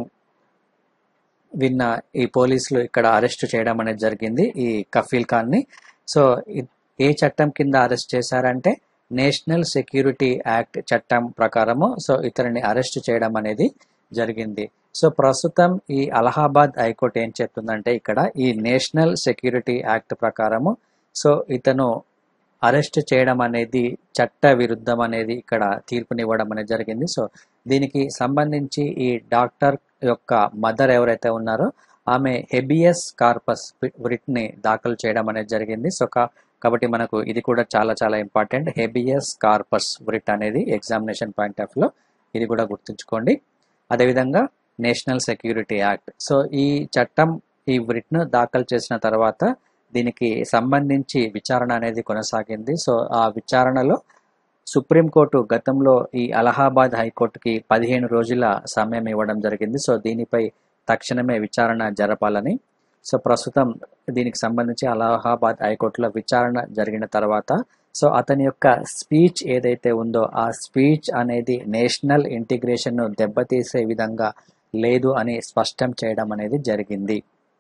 విన్న ఈ పోలీసులు ఇక్కడ అరెస్ట్ చేయడం అనేది జరిగింది ఈ కఫీల్ ఖాన్ని సో ఏ చట్టం కింద అరెస్ట్ చేశారంటే నేషనల్ సెక్యూరిటీ యాక్ట్ చట్టం ప్రకారము సో ఇతనిని అరెస్ట్ చేయడం అనేది జరిగింది సో ప్రస్తుతం ఈ అలహాబాద్ హైకోర్టు ఏం చెప్తుందంటే ఇక్కడ ఈ నేషనల్ సెక్యూరిటీ యాక్ట్ ప్రకారము సో ఇతను అరెస్ట్ చేయడం అనేది చట్ట విరుద్ధం అనేది ఇక్కడ తీర్పునివ్వడం అనేది జరిగింది సో దీనికి సంబంధించి ఈ డాక్టర్ యొక్క మదర్ ఎవరైతే ఉన్నారో ఆమె హెబియస్ కార్పస్ ని దాఖలు చేయడం అనేది జరిగింది సో కాబట్టి మనకు ఇది కూడా చాలా చాలా ఇంపార్టెంట్ హెబియస్ కార్పస్ రిట్ అనేది ఎగ్జామినేషన్ పాయింట్ ఆఫ్ లో ఇది కూడా గుర్తుంచుకోండి అదేవిధంగా నేషనల్ సెక్యూరిటీ యాక్ట్ సో ఈ చట్టం ఈ ను దాఖలు చేసిన తర్వాత దీనికి సంబంధించి విచారణ అనేది కొనసాగింది సో ఆ విచారణలో సుప్రీంకోర్టు గతంలో ఈ అలహాబాద్ హైకోర్టుకి పదిహేను రోజుల సమయం ఇవ్వడం జరిగింది సో దీనిపై తక్షణమే విచారణ జరపాలని సో ప్రస్తుతం దీనికి సంబంధించి అలహాబాద్ హైకోర్టులో విచారణ జరిగిన తర్వాత సో అతని యొక్క స్పీచ్ ఏదైతే ఉందో ఆ స్పీచ్ అనేది నేషనల్ ఇంటిగ్రేషన్ను దెబ్బతీసే విధంగా లేదు అని స్పష్టం చేయడం అనేది జరిగింది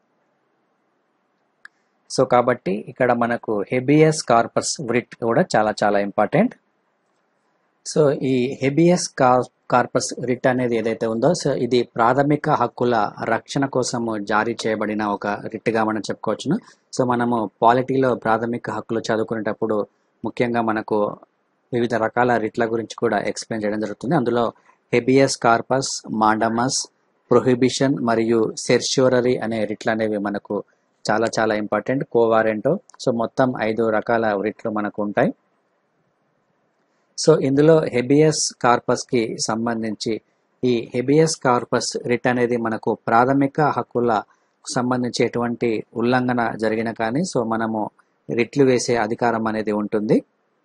సో కాబట్టి ఇక్కడ మనకు హెబియస్ కార్పస్ వ్రిట్ కూడా చాలా చాలా ఇంపార్టెంట్ సో ఈ హెబియస్ కార్ కార్పస్ రిట్ అనేది ఏదైతే ఉందో సో ఇది ప్రాథమిక హక్కుల రక్షణ కోసము జారీ చేయబడిన ఒక రిట్గా మనం చెప్పుకోవచ్చును సో మనము పాలిటీలో ప్రాథమిక హక్కులు చదువుకునేటప్పుడు ముఖ్యంగా మనకు వివిధ రకాల రిట్ల గురించి కూడా ఎక్స్ప్లెయిన్ చేయడం జరుగుతుంది అందులో హెబియస్ కార్పస్ మాండమస్ ప్రొహిబిషన్ మరియు సెర్ష్యూరరీ అనే రిట్లు అనేవి మనకు చాలా చాలా ఇంపార్టెంట్ కోవారెంటో సో మొత్తం ఐదు రకాల రిట్లు మనకు ఉంటాయి సో ఇందులో హెబియస్ కార్పస్కి సంబంధించి ఈ హెబియస్ కార్పస్ రిట్ అనేది మనకు ప్రాథమిక హక్కుల సంబంధించి ఎటువంటి ఉల్లంఘన జరిగిన కానీ సో మనము రిట్లు వేసే అధికారం అనేది ఉంటుంది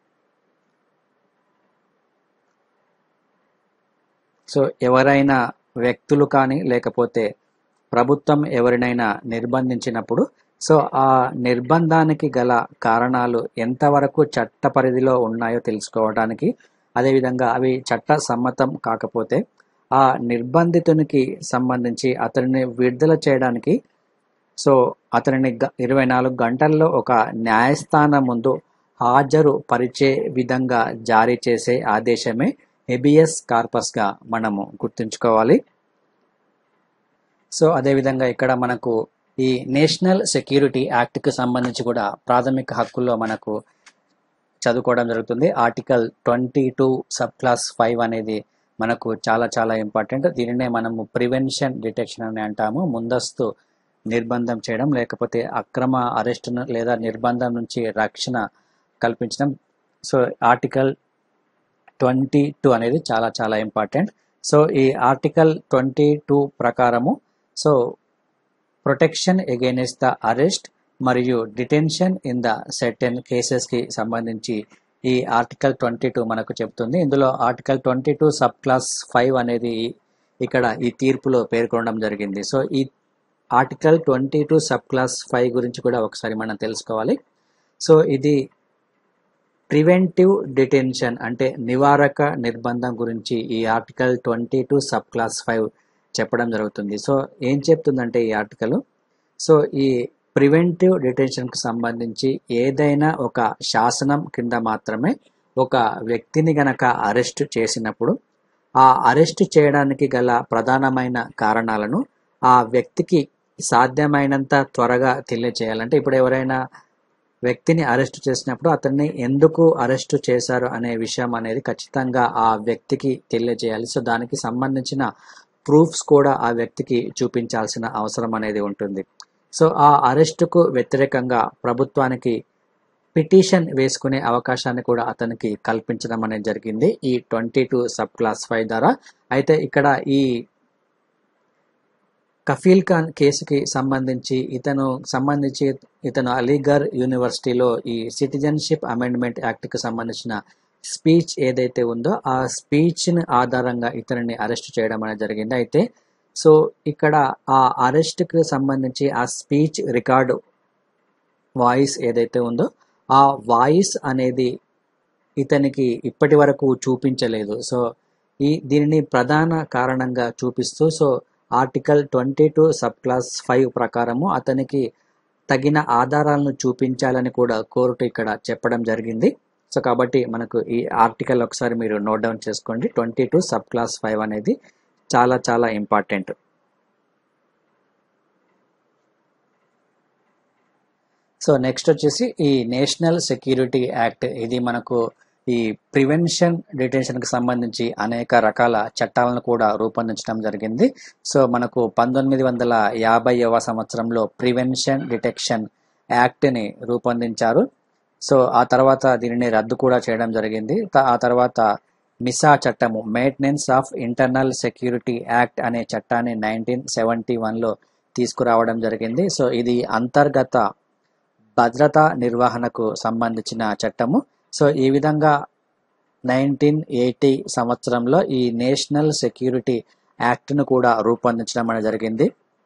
సో ఎవరైనా వ్యక్తులు కానీ లేకపోతే ప్రభుత్వం ఎవరినైనా నిర్బంధించినప్పుడు సో ఆ నిర్బంధానికి గల కారణాలు ఎంతవరకు చట్ట పరిధిలో ఉన్నాయో తెలుసుకోవడానికి అదేవిధంగా అవి చట్ట సమ్మతం కాకపోతే ఆ నిర్బంధితునికి సంబంధించి అతనిని విడుదల చేయడానికి సో అతనిని ఇరవై నాలుగు గంటల్లో ఒక న్యాయస్థానం ముందు హాజరు పరిచే విధంగా జారీ చేసే ఆదేశమే హెబియస్ కార్పస్గా మనము గుర్తుంచుకోవాలి సో అదేవిధంగా ఇక్కడ మనకు ఈ నేషనల్ సెక్యూరిటీ యాక్ట్కి సంబంధించి కూడా ప్రాథమిక హక్కుల్లో మనకు చదువుకోవడం జరుగుతుంది article twenty two sub clause five అనేది మనకు చాలా చాలా ఇంపార్టెంట్ దీనినే మనము ప్రివెన్షన్ డిటెక్షన్ అని అంటాము ముందస్తు నిర్బంధం చేయడం లేకపోతే అక్రమ అరెస్టును లేదా నిర్బంధం నుంచి రక్షణ కల్పించడం సో ఆర్టికల్ ట్వంటీ టూ అనేది చాలా చాలా ఇంపార్టెంట్ సో ఈ ఆర్టికల్ ట్వంటీ టూ ప్రకారము so protection against the arrest మరియు డిటెన్షన్ ఇన్ ద సెటన్ కేసెస్కి సంబంధించి ఈ ఆర్టికల్ ట్వంటీ టూ మనకు చెప్తుంది ఇందులో article twenty two sub clause five అనేది ఇక్కడ ఈ తీర్పులో పేర్కొనడం జరిగింది సో ఈ article twenty two sub clause five గురించి కూడా ఒకసారి మనం తెలుసుకోవాలి సో ఇది ప్రివెంటివ్ డిటెన్షన్ అంటే నివారక నిర్బంధం గురించి ఈ article twenty two sub clause five చెప్పడం జరుగుతుంది సో ఏం చెప్తుందంటే ఈ ఆర్టికల్ సో ఈ ప్రివెంటివ్ డిటెన్షన్కి సంబంధించి ఏదైనా ఒక శాసనం కింద మాత్రమే ఒక వ్యక్తిని గనక అరెస్ట్ చేసినప్పుడు ఆ అరెస్ట్ చేయడానికి గల ప్రధానమైన కారణాలను ఆ వ్యక్తికి సాధ్యమైనంత త్వరగా తెలియచేయాలంటే ఇప్పుడు ఎవరైనా వ్యక్తిని అరెస్ట్ చేసినప్పుడు అతన్ని ఎందుకు అరెస్ట్ చేశారు అనే విషయం అనేది ఖచ్చితంగా ఆ వ్యక్తికి తెలియజేయాలి సో దానికి సంబంధించిన ప్రూఫ్స్ కూడా ఆ వ్యక్తికి చూపించాల్సిన అవసరం అనేది ఉంటుంది సో ఆ అరెస్టుకు వ్యతిరేకంగా ప్రభుత్వానికి పిటిషన్ వేసుకునే అవకాశాన్ని కూడా అతనికి కల్పించడం అనేది జరిగింది ఈ twenty two sub clause five ద్వారా అయితే ఇక్కడ ఈ కఫీల్ ఖాన్ కేసుకి సంబంధించి ఇతను సంబంధించి ఇతను అలీగర్ యూనివర్సిటీలో ఈ సిటిజన్షిప్ అమెండ్మెంట్ యాక్ట్కి సంబంధించిన స్పీచ్ ఏదైతే ఉందో ఆ స్పీచ్ని ఆధారంగా ఇతనిని అరెస్ట్ చేయడం అనేది జరిగింది అయితే సో ఇక్కడ ఆ అరెస్ట్కి సంబంధించి ఆ స్పీచ్ రికార్డు వాయిస్ ఏదైతే ఉందో ఆ వాయిస్ అనేది ఇతనికి ఇప్పటి వరకు చూపించలేదు సో ఈ దీనిని ప్రధాన కారణంగా చూపిస్తూ so article twenty two sub clause five ప్రకారము అతనికి తగిన ఆధారాలను చూపించాలని కూడా కోర్టు ఇక్కడ చెప్పడం జరిగింది సో కాబట్టి మనకు ఈ ఆర్టికల్ ఒకసారి మీరు నోట్ డౌన్ చేసుకోండి twenty two sub clause five అనేది చాలా చాలా ఇంపార్టెంట్ సో నెక్స్ట్ వచ్చేసి ఈ నేషనల్ సెక్యూరిటీ యాక్ట్ ఇది మనకు ఈ ప్రివెన్షన్ డిటెన్షన్కి సంబంధించి అనేక రకాల చట్టాలను కూడా రూపొందించడం జరిగింది సో మనకు పంతొమ్మిది వందల యాభైవ సంవత్సరంలో ప్రివెన్షన్ డిటెక్షన్ యాక్ట్ని రూపొందించారు సో ఆ తర్వాత దీనిని రద్దు కూడా చేయడం జరిగింది ఆ తర్వాత మిసా చట్టము maintenance of internal security act అనే చట్టాన్ని నైన్టీన్ సెవెంటీ వన్లో తీసుకురావడం జరిగింది సో ఇది అంతర్గత భద్రతా నిర్వహణకు సంబంధించిన చట్టము సో ఈ విధంగా నైన్టీన్ ఎయిటీ సంవత్సరంలో ఈ నేషనల్ సెక్యూరిటీ యాక్ట్ను కూడా రూపొందించడం అనేది జరిగింది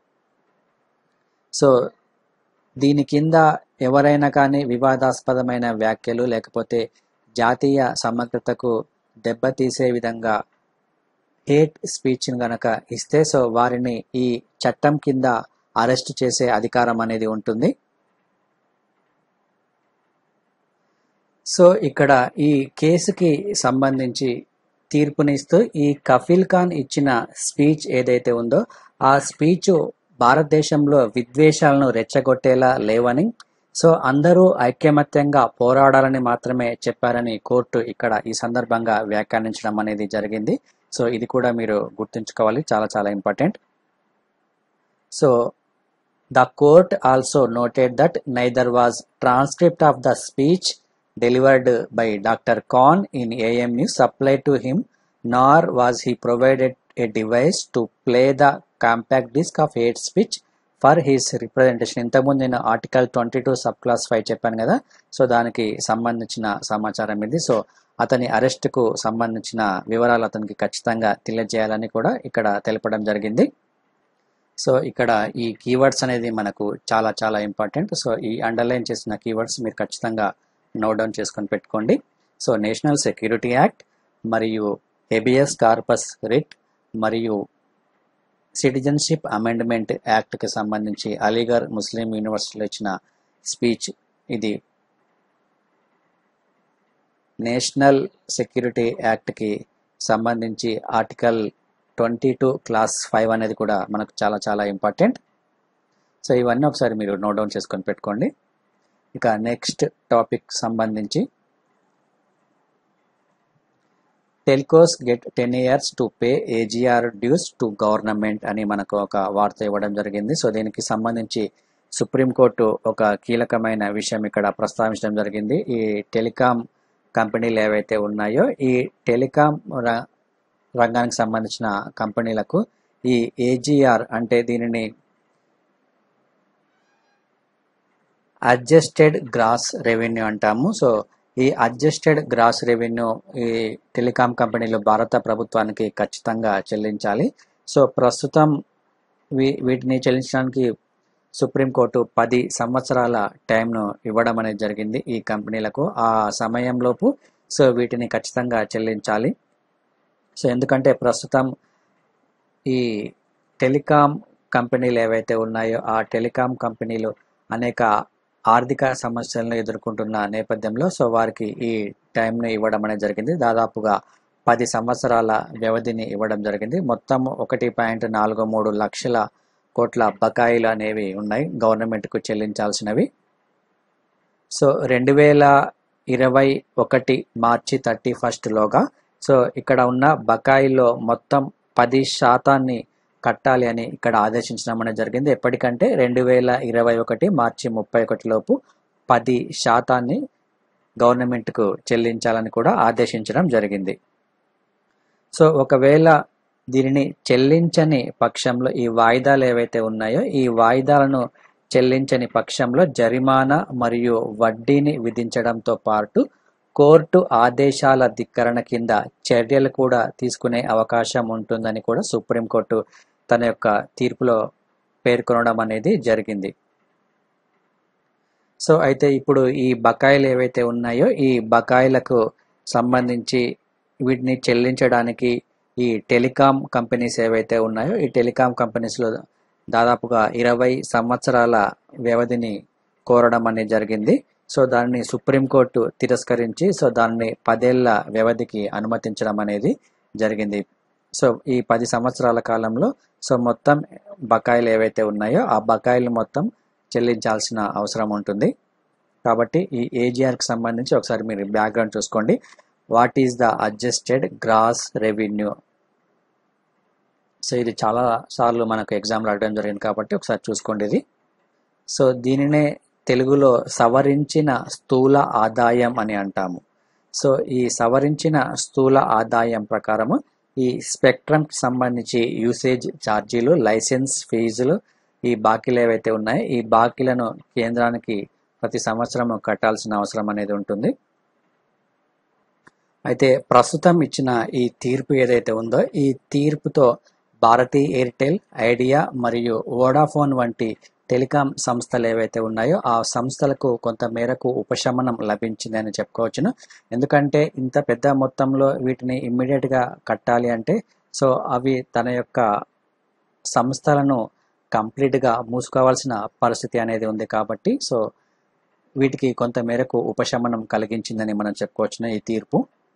సో దీని కింద ఎవరైనా కానీ వివాదాస్పదమైన వ్యాఖ్యలు లేకపోతే జాతీయ సమగ్రతకు దెబ్బతీసే విధంగా హేట్ స్పీచ్ని గనక ఇస్తే సో వారిని ఈ చట్టం కింద అరెస్ట్ చేసే అధికారం అనేది ఉంటుంది సో ఇక్కడ ఈ కేసుకి సంబంధించి తీర్పునిస్తూ ఈ కఫీల్ ఖాన్ ఇచ్చిన స్పీచ్ ఏదైతే ఉందో ఆ స్పీచ్ భారతదేశంలో విద్వేషాలను రెచ్చగొట్టేలా లేవని సో అందరూ ఐక్యమత్యంగా పోరాడాలని మాత్రమే చెప్పారని కోర్టు ఇక్కడ ఈ సందర్భంగా వ్యాఖ్యానించడం అనేది జరిగింది సో ఇది కూడా మీరు గుర్తుంచుకోవాలి చాలా చాలా important so the court also noted that neither was transcript of the speech delivered by Dr. Khan in AMU supplied to him, nor was he provided a device to play the compact disc of hate speech for his representation ఇంతకుముందు నేను article twenty two sub clause five చెప్పాను కదా so దానికి సంబంధించిన సమాచారం ఇది so అతని అరెస్ట్కు సంబంధించిన వివరాలు అతనికి ఖచ్చితంగా తెలియజేయాలని కూడా ఇక్కడ తెలపడం జరిగింది సో ఇక్కడ ఈ కీవర్డ్స్ అనేది మనకు చాలా చాలా ఇంపార్టెంట్ సో ఈ అండర్లైన్ చేసిన కీవర్డ్స్ మీరు ఖచ్చితంగా నోట్ డౌన్ చేసుకొని పెట్టుకోండి సో నేషనల్ సెక్యూరిటీ యాక్ట్ మరియు హెబియస్ కార్పస్ రిట్ మరియు సిటిజన్షిప్ అమెండ్మెంట్ యాక్ట్కి సంబంధించి అలీగర్ ముస్లిం యూనివర్సిటీలో ఇచ్చిన స్పీచ్ ఇది నేషనల్ సెక్యూరిటీ యాక్ట్కి సంబంధించి article twenty two clause five అనేది కూడా మనకు చాలా చాలా ఇంపార్టెంట్ సో ఇవన్నీ ఒకసారి మీరు నోట్ డౌన్ చేసుకొని పెట్టుకోండి ఇక నెక్స్ట్ టాపిక్ సంబంధించి telcos get ten years to pay AGR dues to government అని మనకు ఒక వార్త ఇవ్వడం జరిగింది సో దీనికి సంబంధించి సుప్రీంకోర్టు ఒక కీలకమైన విషయం ఇక్కడ ప్రస్తావించడం జరిగింది ఈ టెలికాం కంపెనీలు ఏవైతే ఉన్నాయో ఈ టెలికాం ర- రంగానికి సంబంధించిన కంపెనీలకు ఈ ఏజీఆర్ అంటే దీనిని అడ్జస్టెడ్ గ్రాస్ రెవెన్యూ అంటాము సో ఈ అడ్జస్టెడ్ గ్రాస్ రెవెన్యూ ఈ టెలికాం కంపెనీలు భారత ప్రభుత్వానికి ఖచ్చితంగా చెల్లించాలి సో ప్రస్తుతం వీ వీటిని చెల్లించడానికి సుప్రీంకోర్టు పది సంవత్సరాల టైంను ఇవ్వడం అనేది జరిగింది ఈ కంపెనీలకు ఆ సమయంలోపు సో వీటిని ఖచ్చితంగా చెల్లించాలి సో ఎందుకంటే ప్రస్తుతం ఈ టెలికాం కంపెనీలు ఏవైతే ఉన్నాయో ఆ టెలికాం కంపెనీలు అనేక ఆర్థిక సమస్యలను ఎదుర్కొంటున్న నేపథ్యంలో సో వారికి ఈ టైంను ఇవ్వడం అనేది జరిగింది దాదాపుగా పది సంవత్సరాల వ్యవధిని ఇవ్వడం జరిగింది మొత్తం ఒకటి పాయింట్ నాలుగు మూడు లక్షల కోట్ల బకాయిలు అనేవి ఉన్నాయి గవర్నమెంట్కు చెల్లించాల్సినవి సో రెండు వేల ఇరవై ఒకటి మార్చి థర్టీ ఫస్ట్లోగా సో ఇక్కడ ఉన్న బకాయిల్లో మొత్తం పది శాతాన్ని కట్టాలి అని ఇక్కడ ఆదేశించడం అనేది జరిగింది ఎప్పటికంటే రెండు వేల ఇరవై ఒకటి మార్చి ముప్పై ఒకటి లోపు పది శాతాన్ని గవర్నమెంట్కు చెల్లించాలని కూడా ఆదేశించడం జరిగింది సో ఒకవేళ దీనిని చెల్లించని పక్షంలో ఈ వాయిదాలు ఏవైతే ఉన్నాయో ఈ వాయిదాలను చెల్లించని పక్షంలో జరిమానా మరియు వడ్డీని విధించడంతో పాటు కోర్టు ఆదేశాల ధిక్కరణ కింద చర్యలు కూడా తీసుకునే అవకాశం ఉంటుందని కూడా సుప్రీంకోర్టు తన యొక్క తీర్పులో పేర్కొనడం అనేది జరిగింది సో అయితే ఇప్పుడు ఈ బకాయిలు ఏవైతే ఉన్నాయో ఈ బకాయిలకు సంబంధించి వీటిని చెల్లించడానికి ఈ టెలికాం కంపెనీస్ ఏవైతే ఉన్నాయో ఈ టెలికాం కంపెనీస్లో దాదాపుగా ఇరవై సంవత్సరాల వ్యవధిని కోరడం అనేది జరిగింది సో దాన్ని సుప్రీంకోర్టు తిరస్కరించి సో దాన్ని పదేళ్ల వ్యవధికి అనుమతించడం అనేది జరిగింది సో ఈ పది సంవత్సరాల కాలంలో సో మొత్తం బకాయిలు ఏవైతే ఉన్నాయో ఆ బకాయిలు మొత్తం చెల్లించాల్సిన అవసరం ఉంటుంది కాబట్టి ఈ ఏజీఆర్కి సంబంధించి ఒకసారి మీరు బ్యాక్గ్రౌండ్ చూసుకోండి what is the adjusted gross revenue so ఇది చాలా సార్లు మనకు ఎగ్జామ్లో అడగడం జరిగింది కాబట్టి ఒకసారి చూసుకోండి ఇది సో దీనినే తెలుగులో సవరించిన స్థూల ఆదాయం అని అంటాము సో ఈ సవరించిన స్థూల ఆదాయం ప్రకారము ఈ స్పెక్ట్రమ్కి సంబంధించి యూసేజ్ ఛార్జీలు లైసెన్స్ ఫీజులు ఈ బాకీలు ఏవైతే ఉన్నాయో ఈ బాకీలను కేంద్రానికి ప్రతి సంవత్సరం కట్టాల్సిన అవసరం అనేది ఉంటుంది అయితే ప్రస్తుతం ఇచ్చిన ఈ తీర్పు ఏదైతే ఉందో ఈ తీర్పుతో భారతీ ఎయిర్టెల్ ఐడియా మరియు వోడాఫోన్ వంటి టెలికాం సంస్థలు ఏవైతే ఉన్నాయో ఆ సంస్థలకు కొంత మేరకు ఉపశమనం లభించిందని చెప్పుకోవచ్చును ఎందుకంటే ఇంత పెద్ద మొత్తంలో వీటిని ఇమ్మీడియట్గా కట్టాలి అంటే సో అవి తన యొక్క సంస్థలను కంప్లీట్గా మూసుకోవాల్సిన పరిస్థితి అనేది ఉంది కాబట్టి సో వీటికి కొంత మేరకు ఉపశమనం కలిగించిందని మనం చెప్పుకోవచ్చును ఈ తీర్పు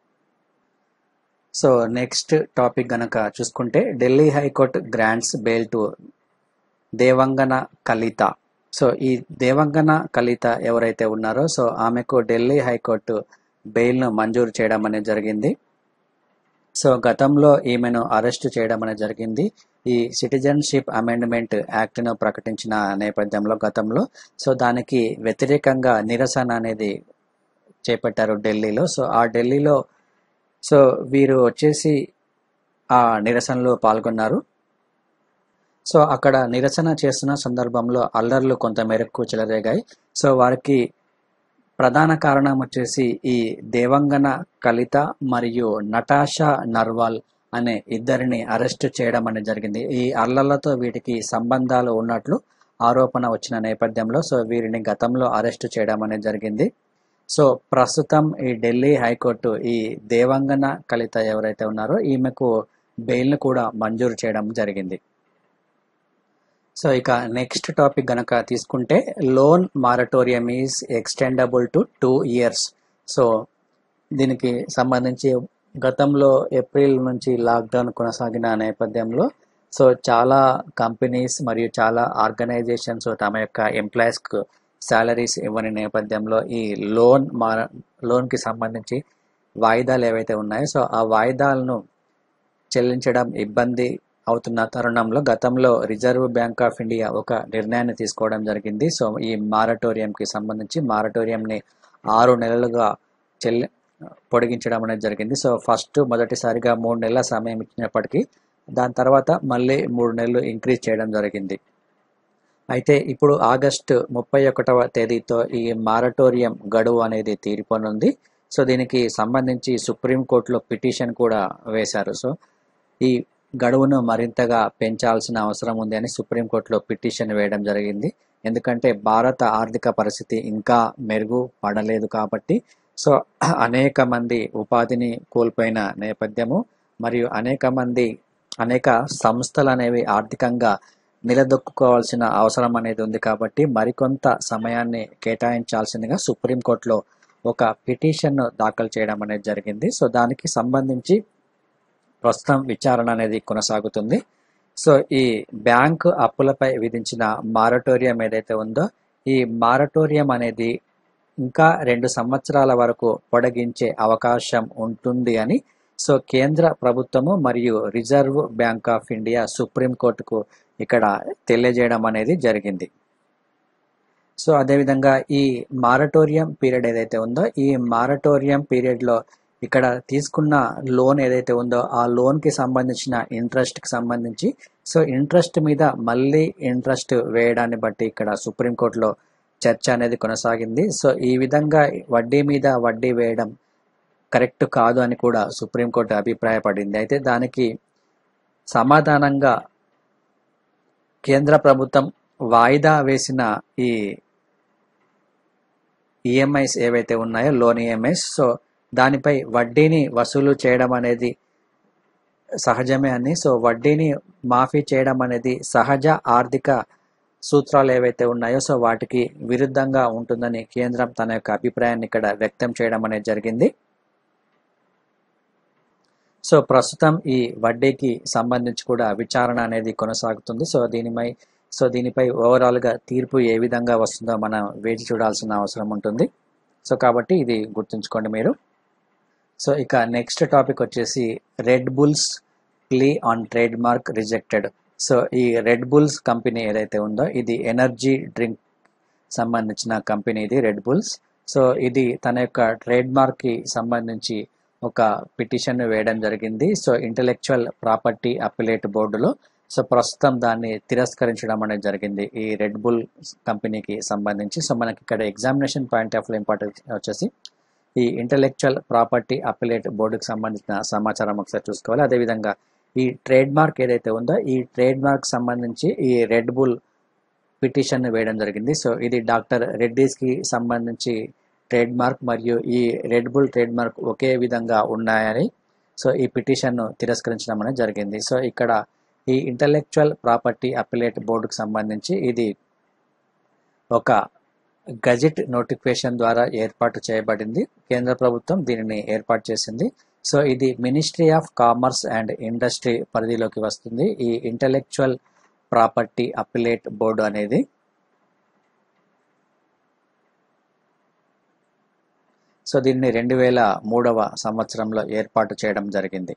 సో నెక్స్ట్ టాపిక్ గనక చూసుకుంటే Delhi high court grants bail to Devangana Kalita so ఈ దేవంగన కలిత ఎవరైతే ఉన్నారో సో ఆమెకు ఢిల్లీ హైకోర్టు బెయిల్ను మంజూరు చేయడం అనేది జరిగింది సో గతంలో ఈమెను అరెస్టు చేయడం అనేది జరిగింది ఈ సిటిజన్షిప్ అమెండ్మెంట్ యాక్ట్ను ప్రకటించిన నేపథ్యంలో గతంలో సో దానికి వ్యతిరేకంగా నిరసన అనేది చేపట్టారు ఢిల్లీలో సో ఆ ఢిల్లీలో సో వీరు వచ్చేసి ఆ నిరసనలో పాల్గొన్నారు సో అక్కడ నిరసన చేస్తున్న సందర్భంలో అల్లర్లు కొంత మేరకు చెలరేగాయి సో వారికి ప్రధాన కారణం వచ్చేసి ఈ దేవంగన కలిత మరియు నటాషా నర్వాల్ అనే ఇద్దరిని అరెస్ట్ చేయడం అనేది జరిగింది ఈ అల్లర్లతో వీటికి సంబంధాలు ఉన్నట్లు ఆరోపణ వచ్చిన నేపథ్యంలో సో వీరిని గతంలో అరెస్ట్ చేయడం అనేది జరిగింది సో ప్రస్తుతం ఈ ఢిల్లీ హైకోర్టు ఈ దేవంగన కలిత ఎవరైతే ఉన్నారో ఈమెకు బెయిల్ను కూడా మంజూరు చేయడం జరిగింది సో ఇక నెక్స్ట్ టాపిక్ గనక తీసుకుంటే loan moratorium is extendable to two years so దీనికి సంబంధించి గతంలో ఏప్రిల్ నుంచి లాక్డౌన్ కొనసాగిన నేపథ్యంలో సో చాలా కంపెనీస్ మరియు చాలా ఆర్గనైజేషన్స్ తమ యొక్క ఎంప్లాయీస్కు శాలరీస్ ఇవ్వని నేపథ్యంలో ఈ లోన్ మార లోన్కి సంబంధించి వాయిదాలు ఏవైతే ఉన్నాయో సో ఆ వాయిదాలను చెల్లించడం ఇబ్బంది అవుతున్న తరుణంలో గతంలో రిజర్వ్ బ్యాంక్ ఆఫ్ ఇండియా ఒక నిర్ణయాన్ని తీసుకోవడం జరిగింది సో ఈ మారటోరియంకి సంబంధించి మారటోరియంని ఆరు నెలలుగా చెల్లి పొడిగించడం అనేది జరిగింది సో ఫస్ట్ మొదటిసారిగా మూడు నెలల సమయం ఇచ్చినప్పటికీ దాని తర్వాత మళ్ళీ మూడు నెలలు ఇంక్రీజ్ చేయడం జరిగింది అయితే ఇప్పుడు ఆగస్టు ముప్పై ఒకటవ తేదీతో ఈ మారటోరియం గడువు అనేది తీరిపోనుంది సో దీనికి సంబంధించి సుప్రీంకోర్టులో పిటిషన్ కూడా వేశారు సో ఈ గడువును మరింతగా పెంచాల్సిన అవసరం ఉంది అని సుప్రీంకోర్టులో పిటిషన్ వేయడం జరిగింది ఎందుకంటే భారత ఆర్థిక పరిస్థితి ఇంకా మెరుగు పడలేదు కాబట్టి సో అనేక మంది ఉపాధిని కోల్పోయిన నేపథ్యము మరియు అనేక మంది అనేక సంస్థలు అనేవి ఆర్థికంగా నిలదొక్కుకోవాల్సిన అవసరం అనేది ఉంది కాబట్టి మరికొంత సమయాన్ని కేటాయించాల్సిందిగా సుప్రీంకోర్టులో ఒక పిటిషన్ను దాఖలు చేయడం అనేది జరిగింది సో దానికి సంబంధించి ప్రస్తుతం విచారణ అనేది కొనసాగుతుంది సో ఈ బ్యాంకు అప్పులపై విధించిన మారటోరియం ఏదైతే ఉందో ఈ మారటోరియం అనేది ఇంకా రెండు సంవత్సరాల వరకు పొడిగించే అవకాశం ఉంటుంది అని సో కేంద్ర ప్రభుత్వము మరియు రిజర్వ్ బ్యాంక్ ఆఫ్ ఇండియా సుప్రీంకోర్టుకు ఇక్కడ తెలియజేయడం అనేది జరిగింది సో అదేవిధంగా ఈ మారటోరియం పీరియడ్ ఏదైతే ఉందో ఈ మారటోరియం పీరియడ్లో ఇక్కడ తీసుకున్న లోన్ ఏదైతే ఉందో ఆ లోన్కి సంబంధించిన ఇంట్రెస్ట్కి సంబంధించి సో ఇంట్రెస్ట్ మీద మళ్ళీ ఇంట్రెస్ట్ వేయడాన్ని బట్టి ఇక్కడ సుప్రీంకోర్టులో చర్చ అనేది కొనసాగింది సో ఈ విధంగా వడ్డీ మీద వడ్డీ వేయడం కరెక్ట్ కాదు అని కూడా సుప్రీంకోర్టు అభిప్రాయపడింది అయితే దానికి సమాధానంగా కేంద్ర ప్రభుత్వం వాయిదా వేసిన ఈ ఈఎంఐస్ ఏవైతే ఉన్నాయో లోన్ ఈఎంఐస్ సో దానిపై వడ్డీని వసూలు చేయడం అనేది సహజమే అని సో వడ్డీని మాఫీ చేయడం అనేది సహజ ఆర్థిక సూత్రాలు ఏవైతే ఉన్నాయో సో వాటికి విరుద్ధంగా ఉంటుందని కేంద్రం తన యొక్క అభిప్రాయాన్ని ఇక్కడ వ్యక్తం చేయడం అనేది జరిగింది సో ప్రస్తుతం ఈ వడ్డీకి సంబంధించి కూడా విచారణ అనేది కొనసాగుతుంది సో దీనిపై సో దీనిపై ఓవరాల్గా తీర్పు ఏ విధంగా వస్తుందో మనం వేచి చూడాల్సిన అవసరం ఉంటుంది సో కాబట్టి ఇది గుర్తుంచుకోండి మీరు సో ఇక నెక్స్ట్ టాపిక్ వచ్చేసి Red Bull's plea on trade mark rejected so ఈ రెడ్ బుల్స్ కంపెనీ ఏదైతే ఉందో ఇది ఎనర్జీ డ్రింక్ సంబంధించిన కంపెనీ ఇది రెడ్ బుల్స్ సో ఇది తన యొక్క ట్రేడ్ మార్క్కి సంబంధించి ఒక పిటిషన్ వేయడం జరిగింది సో ఇంటలెక్చువల్ ప్రాపర్టీ అపిలేట్ బోర్డులో సో ప్రస్తుతం దాన్ని తిరస్కరించడం అనేది జరిగింది ఈ రెడ్ బుల్ కంపెనీకి సంబంధించి సో మనకి ఇక్కడ examination point of view important వచ్చేసి ఈ ఇంటలెక్చువల్ ప్రాపర్టీ అపిలేట్ బోర్డుకి సంబంధించిన సమాచారం ఒకసారి చూసుకోవాలి అదేవిధంగా ఈ ట్రేడ్ మార్క్ ఏదైతే ఉందో ఈ ట్రేడ్ మార్క్ సంబంధించి ఈ రెడ్ బుల్ పిటిషన్ వేయడం జరిగింది సో ఇది డాక్టర్ రెడ్డీస్కి సంబంధించి ట్రేడ్ మార్క్ మరియు ఈ రెడ్ బుల్ ట్రేడ్ మార్క్ ఒకే విధంగా ఉన్నాయని సో ఈ పిటిషన్ను తిరస్కరించడం అనేది జరిగింది సో ఇక్కడ ఈ ఇంటలెక్చువల్ ప్రాపర్టీ అపిలేట్ బోర్డుకు సంబంధించి ఇది ఒక గజెట్ నోటిఫికేషన్ ద్వారా ఏర్పాటు చేయబడింది కేంద్ర ప్రభుత్వం దీనిని ఏర్పాటు చేసింది సో ఇది ministry of commerce and industry పరిధిలోకి వస్తుంది ఈ ఇంటలెక్చువల్ ప్రాపర్టీ అపిలేట్ బోర్డు అనేది సో దీన్ని రెండు వేల మూడవ సంవత్సరంలో ఏర్పాటు చేయడం జరిగింది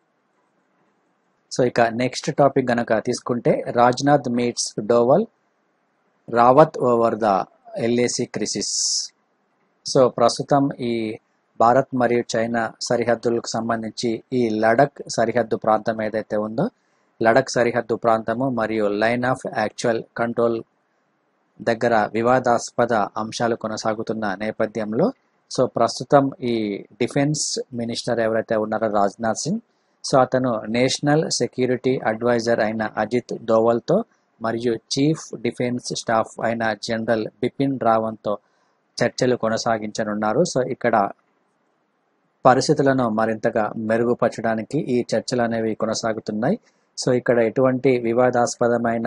సో ఇక నెక్స్ట్ టాపిక్ గనక తీసుకుంటే Rajnath meets Doval Rawat over the LAC crisis so ప్రస్తుతం ఈ భారత్ మరియు చైనా సరిహద్దులకు సంబంధించి ఈ లడక్ సరిహద్దు ప్రాంతం ఏదైతే ఉందో లడక్ సరిహద్దు ప్రాంతము మరియు లైన్ ఆఫ్ యాక్చువల్ కంట్రోల్ దగ్గర వివాదాస్పద అంశాలు కొనసాగుతున్న నేపథ్యంలో సో ప్రస్తుతం ఈ డిఫెన్స్ మినిస్టర్ ఎవరైతే ఉన్నారో రాజ్నాథ్ సింగ్ సో అతను నేషనల్ సెక్యూరిటీ అడ్వైజర్ అయిన అజిత్ దోవల్తో మరియు చీఫ్ డిఫెన్స్ స్టాఫ్ అయిన జనరల్ బిపిన్ రావన్తో చర్చలు కొనసాగించనున్నారు సో ఇక్కడ పరిస్థితులను మరింతగా మెరుగుపరచడానికి ఈ చర్చలు అనేవి కొనసాగుతున్నాయి సో ఇక్కడ ఎటువంటి వివాదాస్పదమైన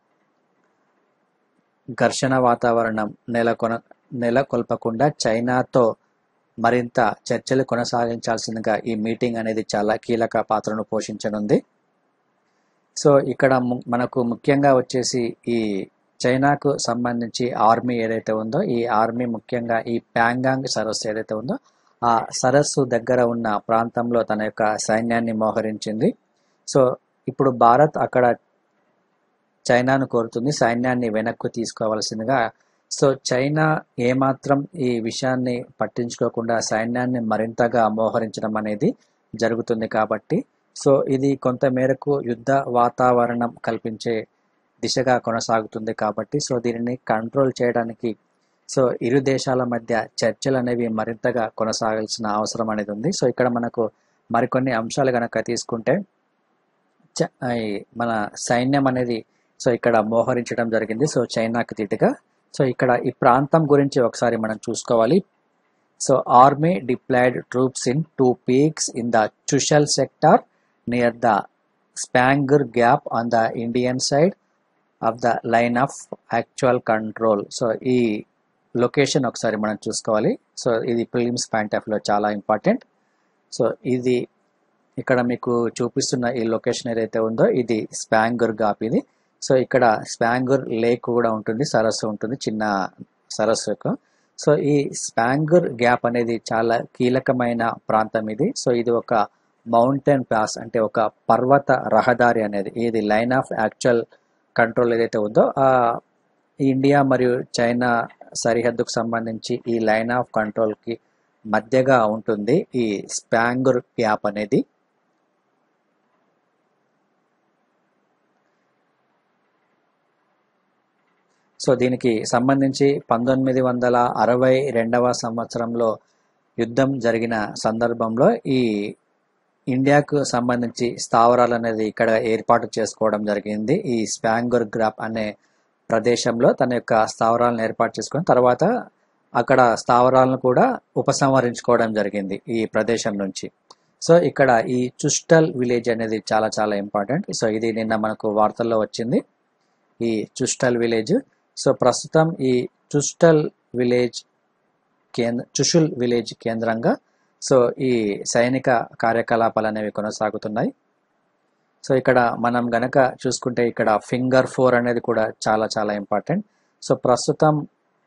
ఘర్షణ వాతావరణం నెలకొన నెలకొల్పకుండా చైనాతో మరింత చర్చలు కొనసాగించాల్సిందిగా ఈ మీటింగ్ అనేది చాలా కీలక పాత్రను పోషించనుంది సో ఇక్కడ మనకు ముఖ్యంగా వచ్చేసి ఈ చైనాకు సంబంధించి ఆర్మీ ఏదైతే ఉందో ఈ ఆర్మీ ముఖ్యంగా ఈ ప్యాంగాంగ్ సరస్సు ఏదైతే ఉందో ఆ సరస్సు దగ్గర ఉన్న ప్రాంతంలో తన యొక్క సైన్యాన్ని మోహరించింది సో ఇప్పుడు భారత్ అక్కడ చైనాను కోరుతుంది సైన్యాన్ని వెనక్కు తీసుకోవాల్సిందిగా సో చైనా ఏమాత్రం ఈ విషయాన్ని పట్టించుకోకుండా సైన్యాన్ని మరింతగా మోహరించడం అనేది జరుగుతుంది కాబట్టి సో ఇది కొంత మేరకు యుద్ధ వాతావరణం కల్పించే దిశగా కొనసాగుతుంది కాబట్టి సో దీనిని కంట్రోల్ చేయడానికి సో ఇరు దేశాల మధ్య చర్చలు అనేవి మరింతగా కొనసాగాల్సిన అవసరం అనేది ఉంది సో ఇక్కడ మనకు మరికొన్ని అంశాలు కనుక తీసుకుంటే చ- ఈ మన సైన్యం అనేది సో ఇక్కడ మోహరించడం జరిగింది సో చైనాకి దిటుగా సో ఇక్కడ ఈ ప్రాంతం గురించి ఒకసారి మనం చూసుకోవాలి so army deployed troops in two peaks in the Chushul sector near the Spanggur gap on the Indian side of the line of actual control so ఈ లొకేషన్ ఒకసారి మనం చూసుకోవాలి సో ఇది ప్రిలిమ్స్ పాయింట్ ఆఫ్ లో చాలా ఇంపార్టెంట్ సో ఇది ఇక్కడ మీకు చూపిస్తున్న ఈ లొకేషన్ ఏదైతే ఉందో ఇది స్పాంగర్ గాప్ ఇది సో ఇక్కడ స్పాంగర్ లేక్ కూడా ఉంటుంది సరస్సు ఉంటుంది చిన్న సరస్సు యొక్క సో ఈ స్పాంగర్ గ్యాప్ అనేది చాలా కీలకమైన ప్రాంతం ఇది సో ఇది ఒక మౌంటైన్ పాస్ అంటే ఒక పర్వత రహదారి అనేది ఇది లైన్ ఆఫ్ యాక్చువల్ కంట్రోల్ ఏదైతే ఉందో ఆ ఇండియా మరియు చైనా సరిహద్దుకు సంబంధించి ఈ లైన్ ఆఫ్ కంట్రోల్ కి మధ్యగా ఉంటుంది ఈ స్పాంగర్ గ్యాప్ అనేది సో దీనికి సంబంధించి పంతొమ్మిది వందల అరవై రెండవ సంవత్సరంలో యుద్ధం జరిగిన సందర్భంలో ఈ ఇండియాకు సంబంధించి స్థావరాలు అనేది ఇక్కడ ఏర్పాటు చేసుకోవడం జరిగింది ఈ స్పాంగర్ గ్రాప్ అనే ప్రదేశంలో తన యొక్క స్థావరాలను ఏర్పాటు చేసుకుని తర్వాత అక్కడ స్థావరాలను కూడా ఉపసంహరించుకోవడం జరిగింది ఈ ప్రదేశం నుంచి సో ఇక్కడ ఈ చుస్టల్ విలేజ్ అనేది చాలా చాలా ఇంపార్టెంట్ సో ఇది నిన్న మనకు వార్తల్లో వచ్చింది ఈ చుస్టల్ విలేజ్ సో ప్రస్తుతం ఈ చుస్టల్ విలేజ్ కేంద్ర చుషుల్ విలేజ్ కేంద్రంగా సో ఈ సైనిక కార్యకలాపాలు అనేవి కొనసాగుతున్నాయి సో ఇక్కడ మనం గనక చూసుకుంటే ఇక్కడ ఫింగర్ ఫోర్ అనేది కూడా చాలా చాలా ఇంపార్టెంట్ సో ప్రస్తుతం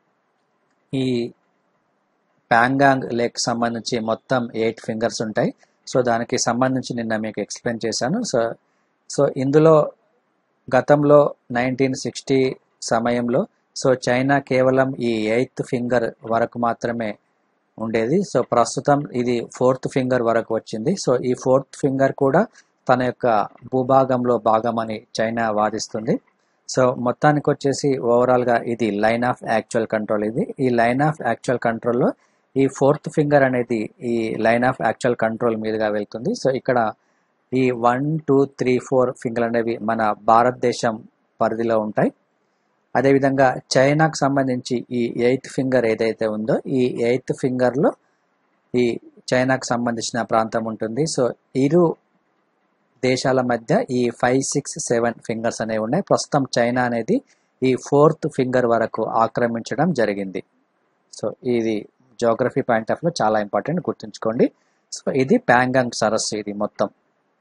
ఈ ప్యాంగాంగ్ లేక్ సంబంధించి మొత్తం ఎయిట్ ఫింగర్స్ ఉంటాయి సో దానికి సంబంధించి నిన్న మీకు ఎక్స్ప్లెయిన్ చేశాను సో సో ఇందులో గతంలో నైన్టీన్ సిక్స్టీ సమయంలో సో చైనా కేవలం ఈ ఎయిత్ ఫింగర్ వరకు మాత్రమే ఉండేది సో ప్రస్తుతం ఇది ఫోర్త్ ఫింగర్ వరకు వచ్చింది సో ఈ ఫోర్త్ ఫింగర్ కూడా తన యొక్క భూభాగంలో భాగమని చైనా వాదిస్తుంది సో మొత్తానికి వచ్చేసి ఓవరాల్ గా ఇది లైన్ ఆఫ్ యాక్చువల్ కంట్రోల్ ఇది ఈ లైన్ ఆఫ్ యాక్చువల్ కంట్రోల్లో ఈ ఫోర్త్ ఫింగర్ అనేది ఈ లైన్ ఆఫ్ యాక్చువల్ కంట్రోల్ మీదుగా వెళ్తుంది సో ఇక్కడ ఈ one two three four finger అనేవి మన భారతదేశం పరిధిలో ఉంటాయి అదేవిధంగా చైనాకు సంబంధించి ఈ ఎయిత్ ఫింగర్ ఏదైతే ఉందో ఈ ఎయిత్ ఫింగర్లో ఈ చైనాకు సంబంధించిన ప్రాంతం ఉంటుంది సో ఇరు దేశాల మధ్య ఈ ఫైవ్ సిక్స్ సెవెన్ ఫింగర్స్ అనేవి ఉన్నాయి ప్రస్తుతం చైనా అనేది ఈ ఫోర్త్ ఫింగర్ వరకు ఆక్రమించడం జరిగింది సో ఇది జోగ్రఫీ పాయింట్ ఆఫ్ లో చాలా ఇంపార్టెంట్ గుర్తుంచుకోండి సో ఇది ప్యాంగాంగ్ సరస్సు ఇది మొత్తం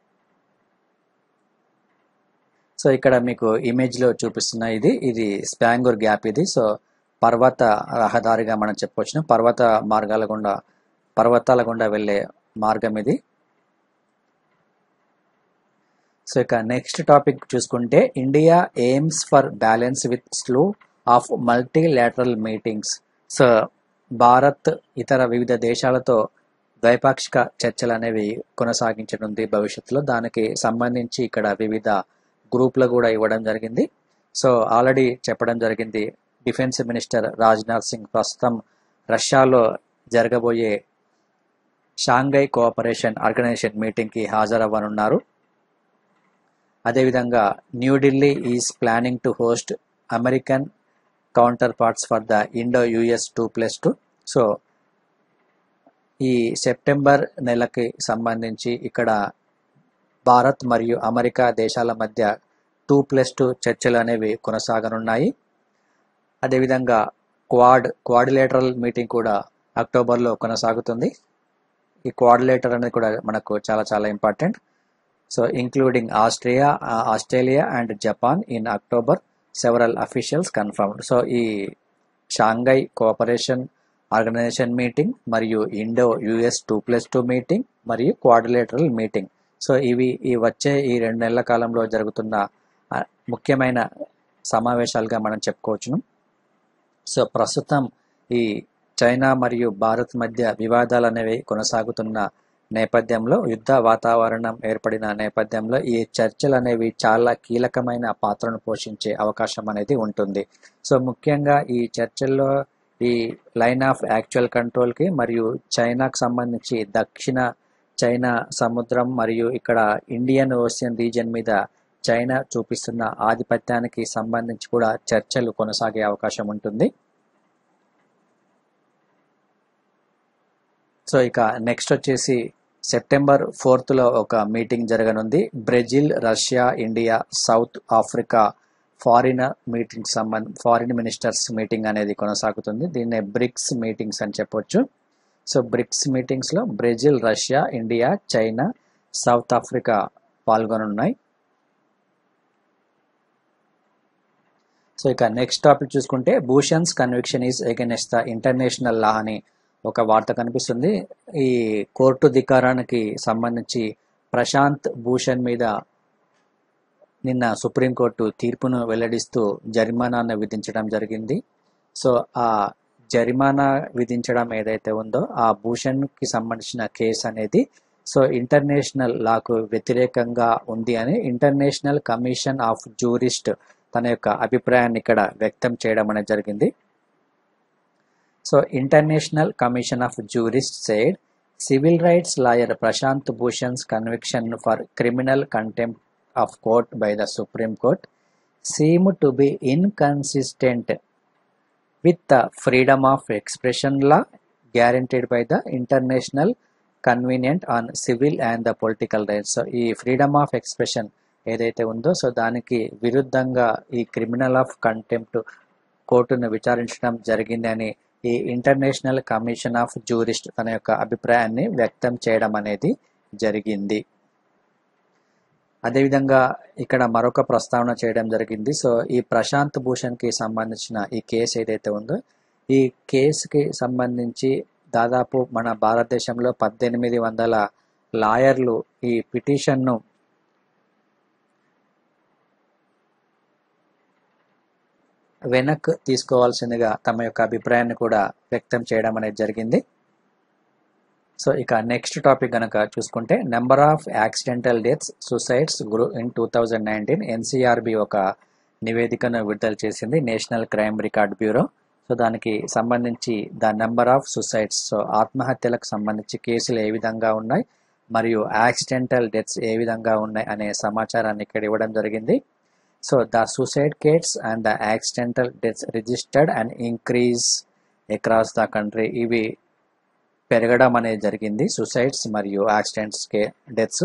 సో ఇక్కడ మీకు ఇమేజ్ లో చూపిస్తున్న ఇది ఇది స్పాంగూర్ గ్యాప్ ఇది సో పర్వత రహదారిగా మనం చెప్పవచ్చు పర్వత మార్గాల గుండా పర్వతాల గుండా వెళ్ళే మార్గం ఇది సో ఇక నెక్స్ట్ టాపిక్ చూసుకుంటే India aims for balance with slow of multilateral meetings so Bharat ఇతర వివిధ దేశాలతో ద్వైపాక్షిక చర్చలు అనేవి కొనసాగించనుంది భవిష్యత్తులో దానికి సంబంధించి ఇక్కడ వివిధ గ్రూపులు కూడా ఇవ్వడం జరిగింది సో ఆల్రెడీ చెప్పడం జరిగింది డిఫెన్స్ మినిస్టర్ రాజ్నాథ్ సింగ్ ప్రస్తుతం రష్యాలో జరగబోయే షాంఘై కోఆపరేషన్ ఆర్గనైజేషన్ మీటింగ్కి హాజరవ్వనున్నారు అదేవిధంగా New Delhi is planning to host American counterparts for the Indo US two plus two so ఈ సెప్టెంబర్ నెలకి సంబంధించి ఇక్కడ భారత్ మరియు అమెరికా దేశాల మధ్య టూ ప్లస్ టూ చర్చలు అనేవి కొనసాగనున్నాయి అదేవిధంగా క్వాడ్ క్వాడిలేటరల్ మీటింగ్ కూడా అక్టోబర్లో కొనసాగుతుంది ఈ క్వాడిలేటర్ అనేది కూడా మనకు చాలా చాలా important so including Austria Australia and Japan in October several officials confirmed so ఈ షాంఘై కోఆపరేషన్ ఆర్గనైజేషన్ మీటింగ్ మరియు Indo US two plus two meeting మరియు క్వాడ్రిలేటరల్ మీటింగ్ సో ఇవి ఈ వచ్చే ఈ రెండు నెలల కాలంలో జరుగుతున్న ఆ, ముఖ్యమైన సమావేశాలుగా మనం చెప్పుకోవచ్చును సో ప్రస్తుతం ఈ చైనా మరియు భారత్ మధ్య వివాదాలు అనేవి కొనసాగుతున్న నేపథ్యంలో యుద్ధ వాతావరణం ఏర్పడిన నేపథ్యంలో ఈ చర్చలు అనేవి చాలా కీలకమైన పాత్రను పోషించే అవకాశం అనేది ఉంటుంది సో ముఖ్యంగా ఈ చర్చల్లో ఈ లైన్ ఆఫ్ యాక్చువల్ కంట్రోల్కి మరియు చైనాకు సంబంధించి దక్షిణ చైనా సముద్రం మరియు ఇక్కడ ఇండియన్ ఓషియన్ రీజియన్ మీద చైనా చూపిస్తున్న ఆధిపత్యానికి సంబంధించి కూడా చర్చలు కొనసాగే అవకాశం ఉంటుంది సో ఇక నెక్స్ట్ వచ్చేసి సెప్టెంబర్ ఫోర్త్లో ఒక మీటింగ్ జరగనుంది Brazil Russia India South Africa foreign meeting సంబంధ ఫారిన్ మినిస్టర్స్ మీటింగ్ అనేది కొనసాగుతుంది దీన్నే బ్రిక్స్ మీటింగ్స్ అని చెప్పొచ్చు సో బ్రిక్స్ మీటింగ్స్లో Brazil Russia India China South Africa పాల్గొనున్నాయి సో ఇక నెక్స్ట్ టాపిక్ చూసుకుంటే Bhushan's conviction is against the international law అని ఒక వార్త కనిపిస్తుంది ఈ కోర్టు ధికారానికి సంబంధించి ప్రశాంత్ భూషణ్ మీద నిన్న సుప్రీంకోర్టు తీర్పును వెల్లడిస్తూ జరిమానాను విధించడం జరిగింది సో ఆ జరిమానా విధించడం ఏదైతే ఉందో ఆ భూషణ్కి సంబంధించిన కేసు అనేది సో ఇంటర్నేషనల్ లాకు వ్యతిరేకంగా ఉంది అని ఇంటర్నేషనల్ కమిషన్ ఆఫ్ జూరిస్ట్ తన యొక్క అభిప్రాయాన్ని ఇక్కడ వ్యక్తం చేయడం అనేది జరిగింది so international commission of jurist said civil rights lawyer Prashant Bhushan's conviction for criminal contempt of court by the supreme court seem to be inconsistent with the freedom of expression law guaranteed by the international convenient on civil and the political rights so ఈ freedom of expression ఏదైతే ఉందో so దానికి విరుద్ధంగా ఈ criminal of contempt కోర్టును విచారించడం జరిగింది అని ఈ ఇంటర్నేషనల్ కమిషన్ ఆఫ్ జూరిస్ట్ తన యొక్క అభిప్రాయాన్ని వ్యక్తం చేయడం అనేది జరిగింది అదేవిధంగా ఇక్కడ మరొక ప్రస్తావన చేయడం జరిగింది సో ఈ ప్రశాంత్ భూషణ్కి సంబంధించిన ఈ కేసు ఏదైతే ఉందో ఈ కేసుకి సంబంధించి దాదాపు మన భారతదేశంలో పద్దెనిమిది వందల లాయర్లు ఈ పిటిషన్ను వెనక్కి తీసుకోవాల్సిందిగా తమ యొక్క అభిప్రాయాన్ని కూడా వ్యక్తం చేయడం అనేది జరిగింది సో ఇక నెక్స్ట్ టాపిక్ కనుక చూసుకుంటే number of accidental deaths suicides grew in two thousand nineteen NCRB ఒక నివేదికను విడుదల చేసింది national crime record bureau so దానికి సంబంధించి the number of suicides so ఆత్మహత్యలకు సంబంధించి కేసులు ఏ విధంగా ఉన్నాయి మరియు యాక్సిడెంటల్ డెత్స్ ఏ విధంగా ఉన్నాయి అనే సమాచారాన్ని ఇక్కడ ఇవ్వడం జరిగింది so the suicide cases and the accidental deaths registered and increase across the country ఇవి పెరగడం అనేది జరిగింది సూసైడ్స్ మరియు యాక్సిడెంట్స్ కే deaths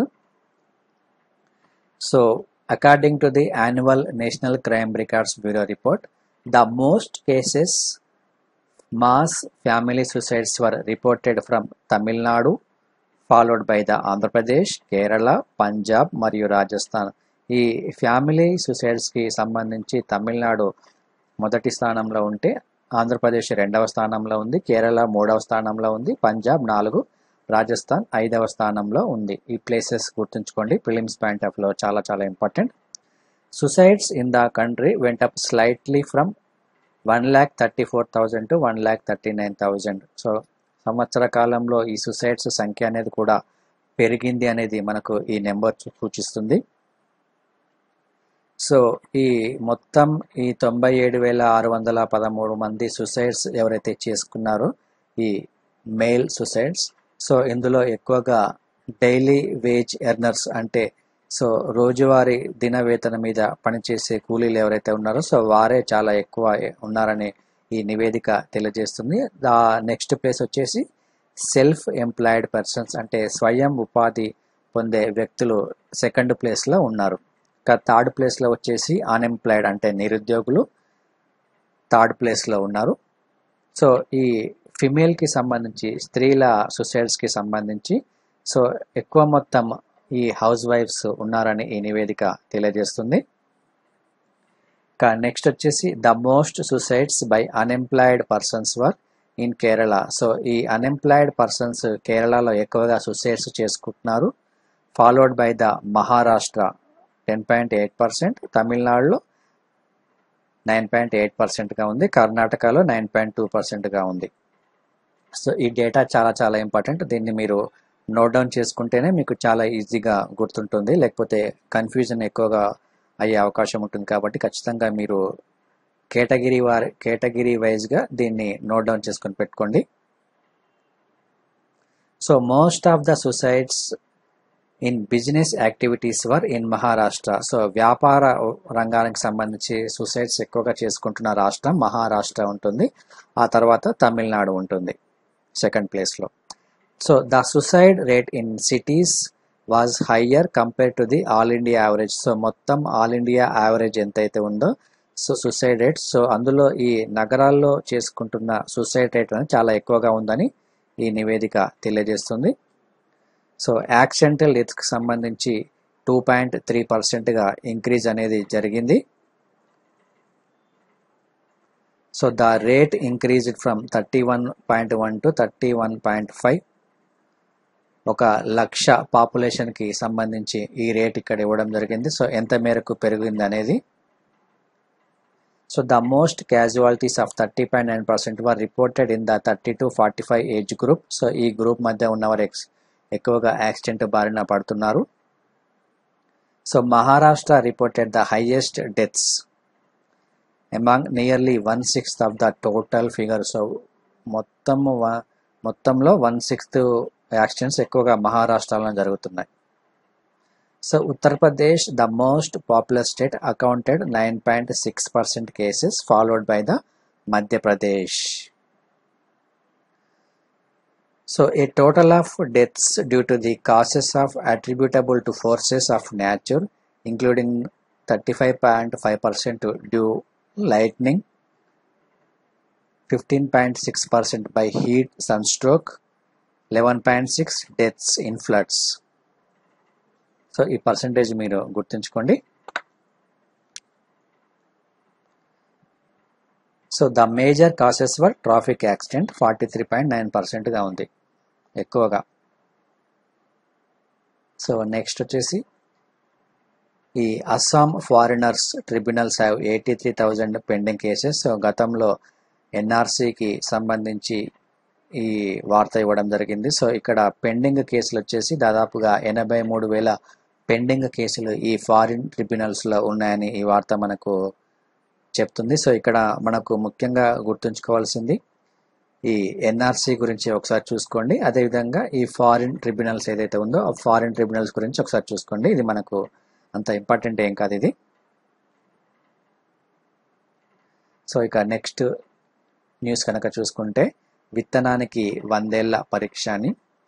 so according to the annual national crime records bureau report the most cases mass family suicides were reported from Tamil Nadu followed by the Andhra Pradesh Kerala Punjab మరియు రాజస్థాన్ ఈ family సూసైడ్స్కి సంబంధించి తమిళనాడు మొదటి స్థానంలో ఉంటే ఆంధ్రప్రదేశ్ రెండవ స్థానంలో ఉంది కేరళ మూడవ స్థానంలో ఉంది పంజాబ్ నాలుగు రాజస్థాన్ ఐదవ స్థానంలో ఉంది ఈ ప్లేసెస్ గుర్తుంచుకోండి ప్రిలిమ్స్ పాయింట్ ఆఫ్ లో చాలా చాలా important suicides in the country went up slightly from one lakh thirty four thousand to one lakh thirty nine thousand so సంవత్సర కాలంలో ఈ సుసైడ్స్ సంఖ్య అనేది కూడా పెరిగింది అనేది మనకు ఈ నెంబర్ సూచిస్తుంది సో ఈ మొత్తం ఈ తొంభై ఏడు వేల ఆరు వందల పదమూడు మంది సుసైడ్స్ ఎవరైతే చేసుకున్నారో ఈ మెయిల్ సుసైడ్స్ సో ఇందులో ఎక్కువగా డైలీ వేజ్ ఎర్నర్స్ అంటే సో రోజువారీ దిన వేతన మీద పనిచేసే కూలీలు ఎవరైతే ఉన్నారో సో వారే చాలా ఎక్కువ ఉన్నారని ఈ నివేదిక తెలియజేస్తుంది దా నెక్స్ట్ ప్లేస్ వచ్చేసి సెల్ఫ్ ఎంప్లాయిడ్ పర్సన్స్ అంటే స్వయం ఉపాధి పొందే వ్యక్తులు సెకండ్ ప్లేస్లో ఉన్నారు ఇంకా థర్డ్ ప్లేస్లో వచ్చేసి అన్ఎంప్లాయిడ్ అంటే నిరుద్యోగులు థర్డ్ ప్లేస్లో ఉన్నారు సో ఈ ఫిమేల్కి సంబంధించి స్త్రీల సుసైడ్స్కి సంబంధించి సో ఎక్కువ మొత్తం ఈ హౌస్ వైఫ్స్ ఉన్నారని ఈ నివేదిక తెలియజేస్తుంది ఇంకా నెక్స్ట్ వచ్చేసి the most suicides by unemployed persons were in Kerala so ఈ అన్ఎంప్లాయిడ్ పర్సన్స్ కేరళలో ఎక్కువగా సుసైడ్స్ చేసుకుంటున్నారు followed by the Maharashtra ten point eight percent తమిళనాడులో నైన్ పాయింట్ ఎయిట్ పర్సెంట్గా ఉంది కర్ణాటకలో నైన్ పాయింట్ టూ పర్సెంట్గా ఉంది సో ఈ డేటా చాలా చాలా ఇంపార్టెంట్ దీన్ని మీరు నోట్ డౌన్ చేసుకుంటేనే మీకు చాలా ఈజీగా గుర్తుంటుంది లేకపోతే కన్ఫ్యూజన్ ఎక్కువగా అయ్యే అవకాశం ఉంటుంది కాబట్టి ఖచ్చితంగా మీరు కేటగిరీ వారి కేటగిరీ వైజ్గా దీన్ని నోట్ డౌన్ చేసుకొని పెట్టుకోండి so most of the suicides in business activities were in Maharashtra so వ్యాపార రంగానికి సంబంధించి సూసైడ్స్ ఎక్కువగా చేసుకుంటున్న రాష్ట్రం మహారాష్ట్ర ఉంటుంది ఆ తర్వాత తమిళనాడు ఉంటుంది సెకండ్ ప్లేస్లో so the suicide rate in cities was higher compare to the all India average so మొత్తం ఆల్ ఇండియా యావరేజ్ ఎంతైతే ఉందో సో సుసైడ్ రేట్ సో అందులో ఈ నగరాల్లో చేసుకుంటున్న సుసైడ్ రేట్ అనేది చాలా ఎక్కువగా ఉందని ఈ నివేదిక తెలియజేస్తుంది సో యాక్సిడెంటల్ డెత్కి సంబంధించి టూ పాయింట్ త్రీ పర్సెంట్గా ఇంక్రీజ్ అనేది జరిగింది so the rate increased from thirty one point one to thirty one point five ఒక లక్ష పాపులేషన్కి సంబంధించి ఈ రేట్ ఇక్కడ ఇవ్వడం జరిగింది సో ఎంత మేరకు పెరిగింది అనేది so the most casualties of thirty point nine percent were reported in the thirty to forty five age group so ఈ గ్రూప్ మధ్య ఉన్నవారు ఎక్స్ ఎక్కువగా యాక్సిడెంట్ బారిన పడుతున్నారు so Maharashtra reported the highest deaths among nearly one sixth of the total figure so మొత్తం మొత్తంలో one sixth accidents ఎక్కువగా మహారాష్ట్రలో జరుగుతున్నాయి so Uttar Pradesh the most popular state accounted nine point six percent cases followed by the Madhya Pradesh So, a total of deaths due to the causes of attributable to forces of nature, including 35.5% due lightning, 15.6% by heat, sunstroke, 11.6 deaths in floods. So ఈ percentage మీరు గుర్తుంచుకోండి so the major cases were traffic accident forty three point nine పర్సెంట్గా ఉంది ఎక్కువగా so next వచ్చేసి ఈ Assam foreigners tribunals have eighty three thousand pending cases so గతంలో ఎన్ఆర్సీకి సంబంధించి ఈ వార్త ఇవ్వడం జరిగింది సో ఇక్కడ పెండింగ్ కేసులు వచ్చేసి దాదాపుగా ఎనభై మూడు వేల పెండింగ్ కేసులు ఈ ఫారిన్ ట్రిబ్యునల్స్లో ఉన్నాయని ఈ వార్త మనకు చెప్తుంది సో ఇక్కడ మనకు ముఖ్యంగా గుర్తుంచుకోవాల్సింది ఈ ఎన్ఆర్సీ గురించి ఒకసారి చూసుకోండి అదేవిధంగా ఈ ఫారిన్ ట్రిబ్యునల్స్ ఏదైతే ఉందో ఆ ఫారిన్ ట్రిబ్యునల్స్ గురించి ఒకసారి చూసుకోండి ఇది మనకు అంత ఇంపార్టెంట్ ఏం కాదు ఇది సో ఇక నెక్స్ట్ న్యూస్ కనుక చూసుకుంటే విత్తనానికి వందేళ్ల పరీక్ష అని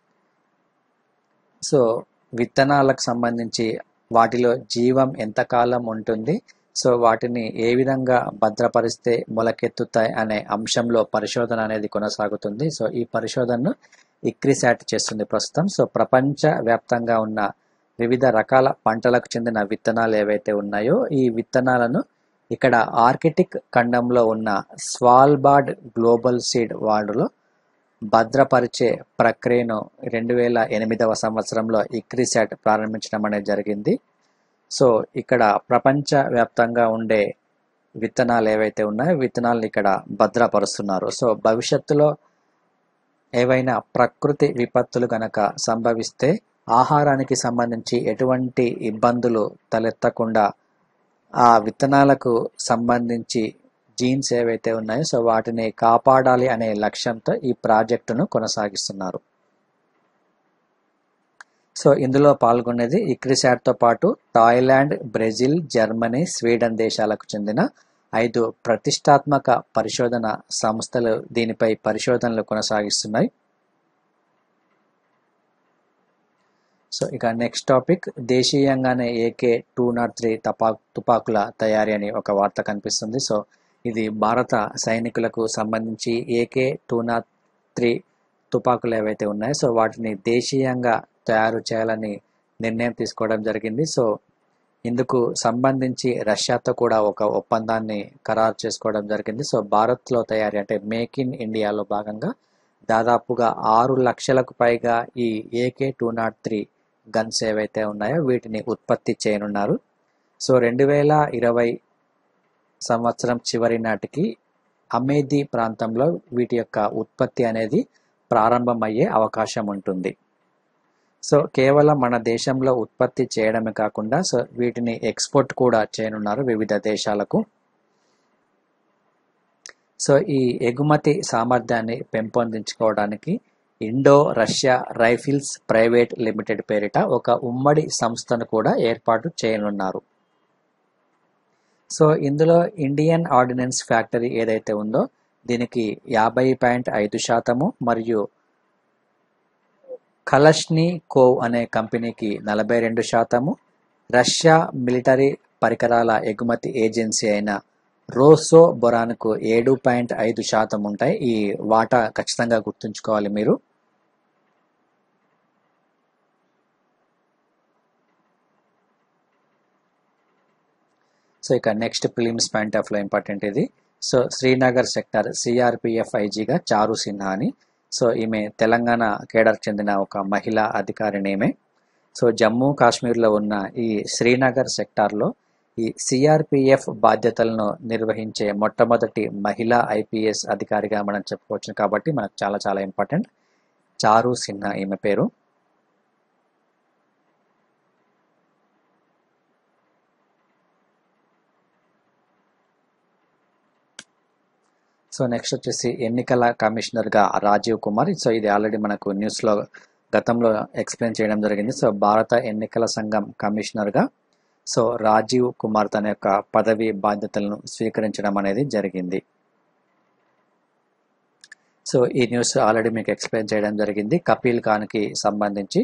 సో విత్తనాలకు సంబంధించి వాటిలో జీవం ఎంతకాలం ఉంటుంది సో వాటిని ఏ విధంగా భద్రపరిస్తే మొలకెత్తుతాయి అనే అంశంలో పరిశోధన అనేది కొనసాగుతుంది సో ఈ పరిశోధనను ఇక్రిసాట్ చేస్తుంది ప్రస్తుతం సో ప్రపంచ వ్యాప్తంగా ఉన్న వివిధ రకాల పంటలకు చెందిన విత్తనాలు ఏవైతే ఉన్నాయో ఈ విత్తనాలను ఇక్కడ ఆర్కిటిక్ ఖండంలో ఉన్న స్వాల్బార్డ్ గ్లోబల్ సీడ్ వార్డులో భద్రపరిచే ప్రక్రియను రెండు వేల ఎనిమిదవ సంవత్సరంలో ఇక్రిసాట్ ప్రారంభించడం అనేది జరిగింది సో ఇక్కడ ప్రపంచ వ్యాప్తంగా ఉండే విత్తనాలు ఏవైతే ఉన్నాయో విత్తనాలను ఇక్కడ భద్రపరుస్తున్నారు సో భవిష్యత్తులో ఏవైనా ప్రకృతి విపత్తులు గనక సంభవిస్తే ఆహారానికి సంబంధించి ఎటువంటి ఇబ్బందులు తలెత్తకుండా ఆ విత్తనాలకు సంబంధించి జీన్స్ ఏవైతే ఉన్నాయో సో వాటిని కాపాడాలి అనే లక్ష్యంతో ఈ ప్రాజెక్టును కొనసాగిస్తున్నారు సో ఇందులో పాల్గొనేది ఇక్రిసాట్తో పాటు థాయిలాండ్ బ్రెజిల్ జర్మనీ స్వీడన్ దేశాలకు చెందిన ఐదు ప్రతిష్టాత్మక పరిశోధన సంస్థలు దీనిపై పరిశోధనలు కొనసాగిస్తున్నాయి సో ఇక నెక్స్ట్ టాపిక్ దేశీయంగానే ఏకే టూ నాట్ త్రీ తపా తుపాకుల తయారీ అని ఒక వార్త కనిపిస్తుంది సో ఇది భారత సైనికులకు సంబంధించి ఏకే టూ నాట్ త్రీ తుపాకులు ఏవైతే ఉన్నాయో సో వాటిని దేశీయంగా తయారు చేయాలని నిర్ణయం తీసుకోవడం జరిగింది సో ఇందుకు సంబంధించి రష్యాతో కూడా ఒక ఒప్పందాన్ని ఖరారు చేసుకోవడం జరిగింది సో భారత్లో తయారీ అంటే మేక్ ఇన్ ఇండియాలో భాగంగా దాదాపుగా ఆరు లక్షలకు పైగా ఈ AK two not three guns ఏవైతే ఉన్నాయో వీటిని ఉత్పత్తి చేయనున్నారు సో రెండు వేల ఇరవై సంవత్సరం చివరి నాటికి అమేధి ప్రాంతంలో వీటి యొక్క ఉత్పత్తి అనేది ప్రారంభమయ్యే అవకాశం ఉంటుంది సో కేవలం మన దేశంలో ఉత్పత్తి చేయడమే కాకుండా సో వీటిని ఎక్స్పోర్ట్ కూడా చేయనున్నారు వివిధ దేశాలకు సో ఈ ఎగుమతి సామర్థ్యాన్ని పెంపొందించుకోవడానికి Indo Russia rifles private limited పేరిట ఒక ఉమ్మడి సంస్థను కూడా ఏర్పాటు చేయనున్నారు సో ఇందులో ఇండియన్ ఆర్డినెన్స్ ఫ్యాక్టరీ ఏదైతే ఉందో దీనికి యాభై పాయింట్ ఐదు శాతము మరియు కలష్ని కోవ్ అనే కంపెనీకి నలభై రెండు శాతము రష్యా మిలిటరీ పరికరాల ఎగుమతి ఏజెన్సీ అయిన రోసో బొరాన్కు ఏడు పాయింట్ ఐదు శాతం ఉంటాయి ఈ వాటా ఖచ్చితంగా గుర్తుంచుకోవాలి మీరు సో ఇక next prelims point of low important ఇది సో శ్రీనగర్ సెక్టర్ సిఆర్పిఎఫ్ ఐజీగా చారు సిన్హా అని సో ఈమె తెలంగాణ కేడర్ చెందిన ఒక మహిళా అధికారిని ఈమె సో జమ్మూ కాశ్మీర్లో ఉన్న ఈ శ్రీనగర్ సెక్టార్లో ఈ సిఆర్పిఎఫ్ బాధ్యతలను నిర్వహించే మొట్టమొదటి మహిళా ఐపీఎస్ అధికారిగా మనం చెప్పుకోవచ్చు కాబట్టి మనకు చాలా చాలా ఇంపార్టెంట్ చారు సిన్హా ఈమె పేరు సో నెక్స్ట్ వచ్చేసి ఎన్నికల కమిషనర్గా రాజీవ్ కుమార్ సో ఇది ఆల్రెడీ మనకు న్యూస్లో గతంలో ఎక్స్ప్లెయిన్ చేయడం జరిగింది సో భారత ఎన్నికల సంఘం కమిషనర్గా సో రాజీవ్ కుమార్ తన యొక్క పదవి బాధ్యతలను స్వీకరించడం అనేది జరిగింది సో ఈ న్యూస్ ఆల్రెడీ మీకు ఎక్స్ప్లెయిన్ చేయడం జరిగింది కపిల్ ఖాన్కి సంబంధించి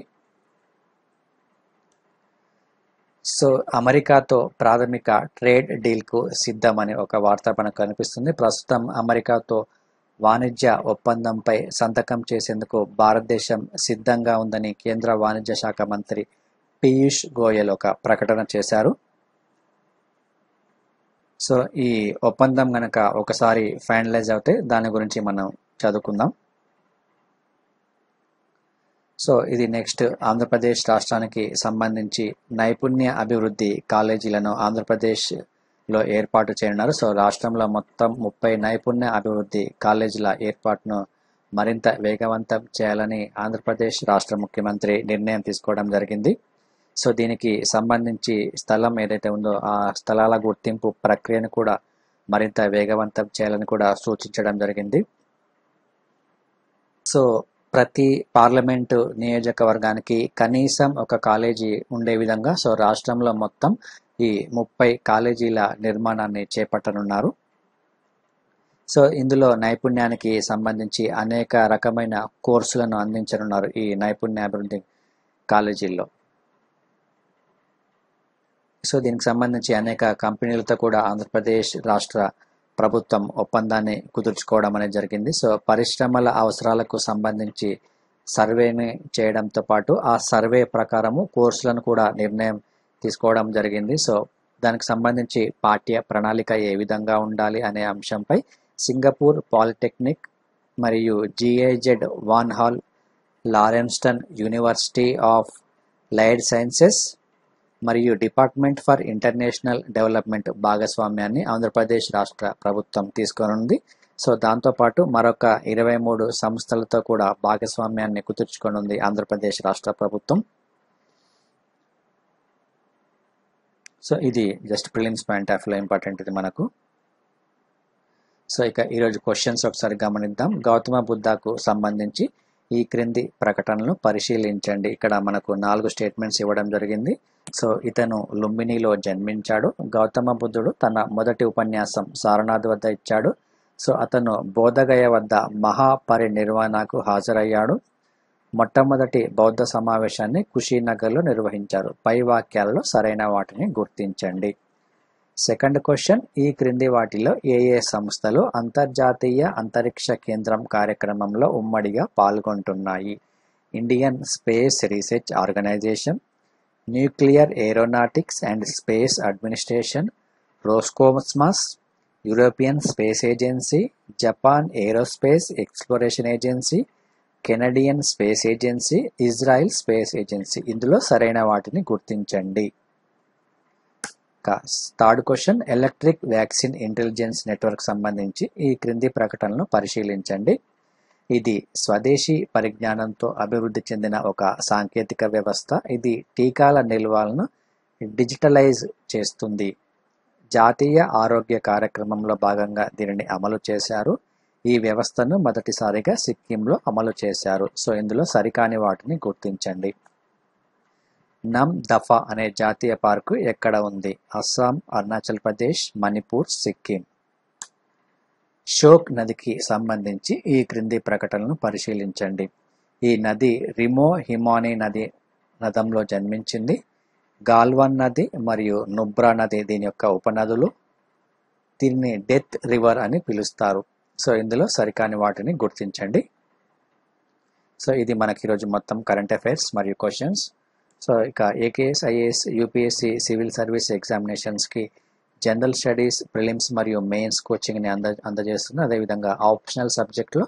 సో అమెరికాతో ప్రాథమిక ట్రేడ్ డీల్కు సిద్ధమని ఒక వార్త మనకు కనిపిస్తుంది ప్రస్తుతం అమెరికాతో వాణిజ్య ఒప్పందంపై సంతకం చేసేందుకు భారతదేశం సిద్ధంగా ఉందని కేంద్ర వాణిజ్య శాఖ మంత్రి పీయూష్ గోయల్ ఒక ప్రకటన చేశారు సో ఈ ఒప్పందం గనక ఒకసారి ఫైనలైజ్ అవుతే దాని గురించి మనం చదువుకుందాం సో ఇది నెక్స్ట్ ఆంధ్రప్రదేశ్ రాష్ట్రానికి సంబంధించి నైపుణ్య అభివృద్ధి కాలేజీలను ఆంధ్రప్రదేశ్లో ఏర్పాటు చేయనున్నారు సో రాష్ట్రంలో మొత్తం ముప్పై నైపుణ్య అభివృద్ధి కాలేజీల ఏర్పాటును మరింత వేగవంతం చేయాలని ఆంధ్రప్రదేశ్ రాష్ట్ర ముఖ్యమంత్రి నిర్ణయం తీసుకోవడం జరిగింది సో దీనికి సంబంధించి స్థలం ఏదైతే ఉందో ఆ స్థలాల గుర్తింపు ప్రక్రియను కూడా మరింత వేగవంతం చేయాలని కూడా సూచించడం జరిగింది సో ప్రతి పార్లమెంటు నియోజకవర్గానికి కనీసం ఒక కాలేజీ ఉండే విధంగా సో రాష్ట్రంలో మొత్తం ఈ ముప్పై కాలేజీల నిర్మాణాన్ని చేపట్టనున్నారు సో ఇందులో నైపుణ్యానికి సంబంధించి అనేక రకమైన కోర్సులను అందించనున్నారు ఈ నైపుణ్యాభివృద్ధి కాలేజీల్లో సో దీనికి సంబంధించి అనేక కంపెనీలతో కూడా ఆంధ్రప్రదేశ్ రాష్ట్ర ప్రభుత్వం ఒప్పందాన్ని కుదుర్చుకోవడం అనేది జరిగింది సో పరిశ్రమల అవసరాలకు సంబంధించి సర్వేని చేయడంతో పాటు ఆ సర్వే ప్రకారము కోర్సులను కూడా నిర్ణయం తీసుకోవడం జరిగింది సో దానికి సంబంధించి పాఠ్య ప్రణాళిక ఏ విధంగా ఉండాలి అనే అంశంపై సింగపూర్ పాలిటెక్నిక్ మరియు GAZ Van Hall Larenstein university of applied sciences మరియు డిపార్ట్మెంట్ ఫర్ ఇంటర్నేషనల్ డెవలప్మెంట్ భాగస్వామ్యాన్ని ఆంధ్రప్రదేశ్ రాష్ట్ర ప్రభుత్వం తీసుకొనుంది సో దాంతోపాటు మరొక ఇరవై మూడు సంస్థలతో కూడా భాగస్వామ్యాన్ని కుదుర్చుకొనుంది ఆంధ్రప్రదేశ్ రాష్ట్ర ప్రభుత్వం సో ఇది just prelims point of low important ఇది మనకు సో ఇక ఈరోజు క్వశ్చన్స్ ఒకసారి గమనిద్దాం గౌతమ బుద్ధకు సంబంధించి ఈ క్రింది ప్రకటనలు పరిశీలించండి ఇక్కడ మనకు నాలుగు స్టేట్మెంట్స్ ఇవ్వడం జరిగింది సో ఇతను లుంబినిలో జన్మించాడు గౌతమ బుద్ధుడు తన మొదటి ఉపన్యాసం సారనాథ్ వద్ద ఇచ్చాడు సో అతను బోధగయ వద్ద మహాపరినిర్వాణకు హాజరయ్యాడు మొట్టమొదటి బౌద్ధ సమావేశాన్ని కుషీనగర్లో నిర్వహించారు పై వాక్యాలలో సరైన వాటిని గుర్తించండి సెకండ్ క్వశ్చన్ ఈ క్రింది వాటిలో ఏ ఏ సంస్థలు అంతర్జాతీయ అంతరిక్ష కేంద్రం కార్యక్రమంలో ఉమ్మడిగా పాల్గొంటున్నాయి Indian space research organisation nuclear aeronautics and space administration Roscosmos European space agency Japan aerospace exploration agency Canadian space agency Israel space agency ఇందులో సరైన వాటిని గుర్తించండి third question electric vaccine intelligence network సంబంధించి ఈ క్రింది ప్రకటనను పరిశీలించండి ఇది స్వదేశీ పరిజ్ఞానంతో అభివృద్ధి చెందిన ఒక సాంకేతిక వ్యవస్థ ఇది టీకాల నిల్వలను డిజిటలైజ్ చేస్తుంది జాతీయ ఆరోగ్య కార్యక్రమంలో భాగంగా దీనిని అమలు చేశారు ఈ వ్యవస్థను మొదటిసారిగా సిక్కింలో అమలు చేశారు సో ఇందులో సరికాని వాటిని గుర్తించండి నమ్ దఫా అనే జాతీయ పార్కు ఎక్కడ ఉంది అస్సాం అరుణాచల్ ప్రదేశ్ మణిపూర్ సిక్కిం షోక్ నదికి సంబంధించి ఈ క్రింది ప్రకటనను పరిశీలించండి ఈ నది రిమో హిమానీ నది నదంలో జన్మించింది గాల్వన్ నది మరియు నుబ్రా నది దీని యొక్క ఉపనదులు దీన్ని డెత్ రివర్ అని పిలుస్తారు సో ఇందులో సరికాని వాటిని గుర్తించండి సో ఇది మనకి ఈరోజు మొత్తం కరెంట్ అఫైర్స్ మరియు క్వశ్చన్స్ సో ఇక AKS IAS UPSC civil service ఎగ్జామినేషన్స్కి జనరల్ స్టడీస్ ప్రిలిమ్స్ మరియు మెయిన్స్ కోచింగ్ని అంద అందజేస్తుంది అదేవిధంగా ఆప్షనల్ సబ్జెక్టులో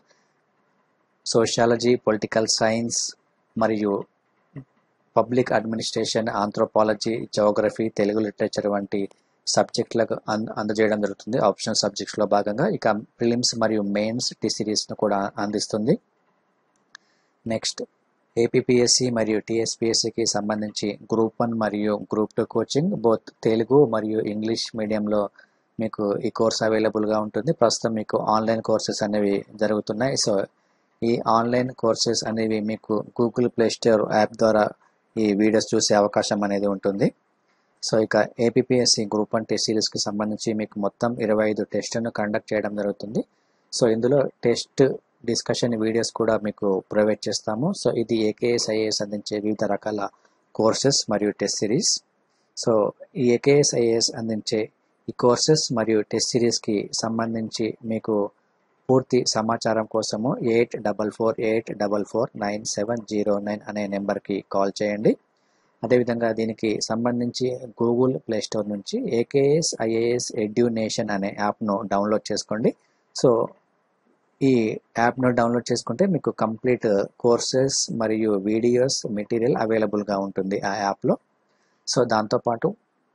సోషాలజీ పొలిటికల్ సైన్స్ మరియు public administration anthropology geography Telugu literature వంటి సబ్జెక్టులకు అంద అందజేయడం జరుగుతుంది ఆప్షనల్ సబ్జెక్ట్స్లో భాగంగా ఇక ప్రిలిమ్స్ మరియు మెయిన్స్ టీ సిరీస్ను కూడా అందిస్తుంది నెక్స్ట్ ఏపీపీఎస్సి మరియు టీఎస్పీఎస్సికి సంబంధించి గ్రూప్ వన్ మరియు group two coaching both Telugu మరియు ఇంగ్లీష్ మీడియంలో మీకు ఈ కోర్స్ అవైలబుల్గా ఉంటుంది ప్రస్తుతం మీకు ఆన్లైన్ కోర్సెస్ అనేవి జరుగుతున్నాయి సో ఈ ఆన్లైన్ కోర్సెస్ అనేవి మీకు గూగుల్ ప్లే స్టోర్ యాప్ ద్వారా ఈ వీడియోస్ చూసే అవకాశం అనేది ఉంటుంది సో ఇక ఏపీఎస్సి గ్రూప్ వన్ టెస్ట్ సిరీస్కి సంబంధించి మీకు మొత్తం ఇరవై ఐదు టెస్టులను కండక్ట్ చేయడం జరుగుతుంది సో ఇందులో టెస్ట్ డిస్కషన్ వీడియోస్ కూడా మీకు ప్రొవైడ్ చేస్తాము సో ఇది ఏకేఎస్ ఐఏఎస్ అందించే వివిధ రకాల కోర్సెస్ మరియు టెస్ట్ సిరీస్ సో ఈ ఏకేఎస్ ఐఏఎస్ అందించే ఈ కోర్సెస్ మరియు టెస్ట్ సిరీస్కి సంబంధించి మీకు పూర్తి సమాచారం కోసము eight double four eight double four nine seven zero nine అనే నెంబర్కి కాల్ చేయండి అదేవిధంగా దీనికి సంబంధించి గూగుల్ ప్లే స్టోర్ నుంచి ఏకేఎస్ ఐఏఎస్ ఎడ్యునేషన్ అనే యాప్ను డౌన్లోడ్ చేసుకోండి సో ఈ యాప్ను డౌన్లోడ్ చేసుకుంటే మీకు కంప్లీట్ కోర్సెస్ మరియు వీడియోస్ మెటీరియల్ అవైలబుల్గా ఉంటుంది ఆ యాప్లో సో దాంతోపాటు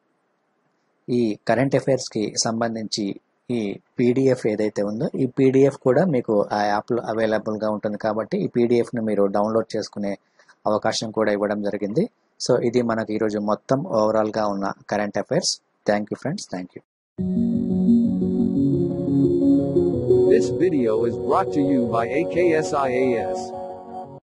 ఈ కరెంట్ అఫైర్స్కి సంబంధించి ఈ పీడిఎఫ్ ఏదైతే ఉందో ఈ పీడిఎఫ్ కూడా మీకు ఆ యాప్లో అవైలబుల్గా ఉంటుంది కాబట్టి ఈ పీడిఎఫ్ను మీరు డౌన్లోడ్ చేసుకునే అవకాశం కూడా ఇవ్వడం జరిగింది సో ఇది మనకు ఈరోజు మొత్తం ఓవరాల్గా ఉన్న current affairs thank you friends thank you This video is brought to you by AKSIAS.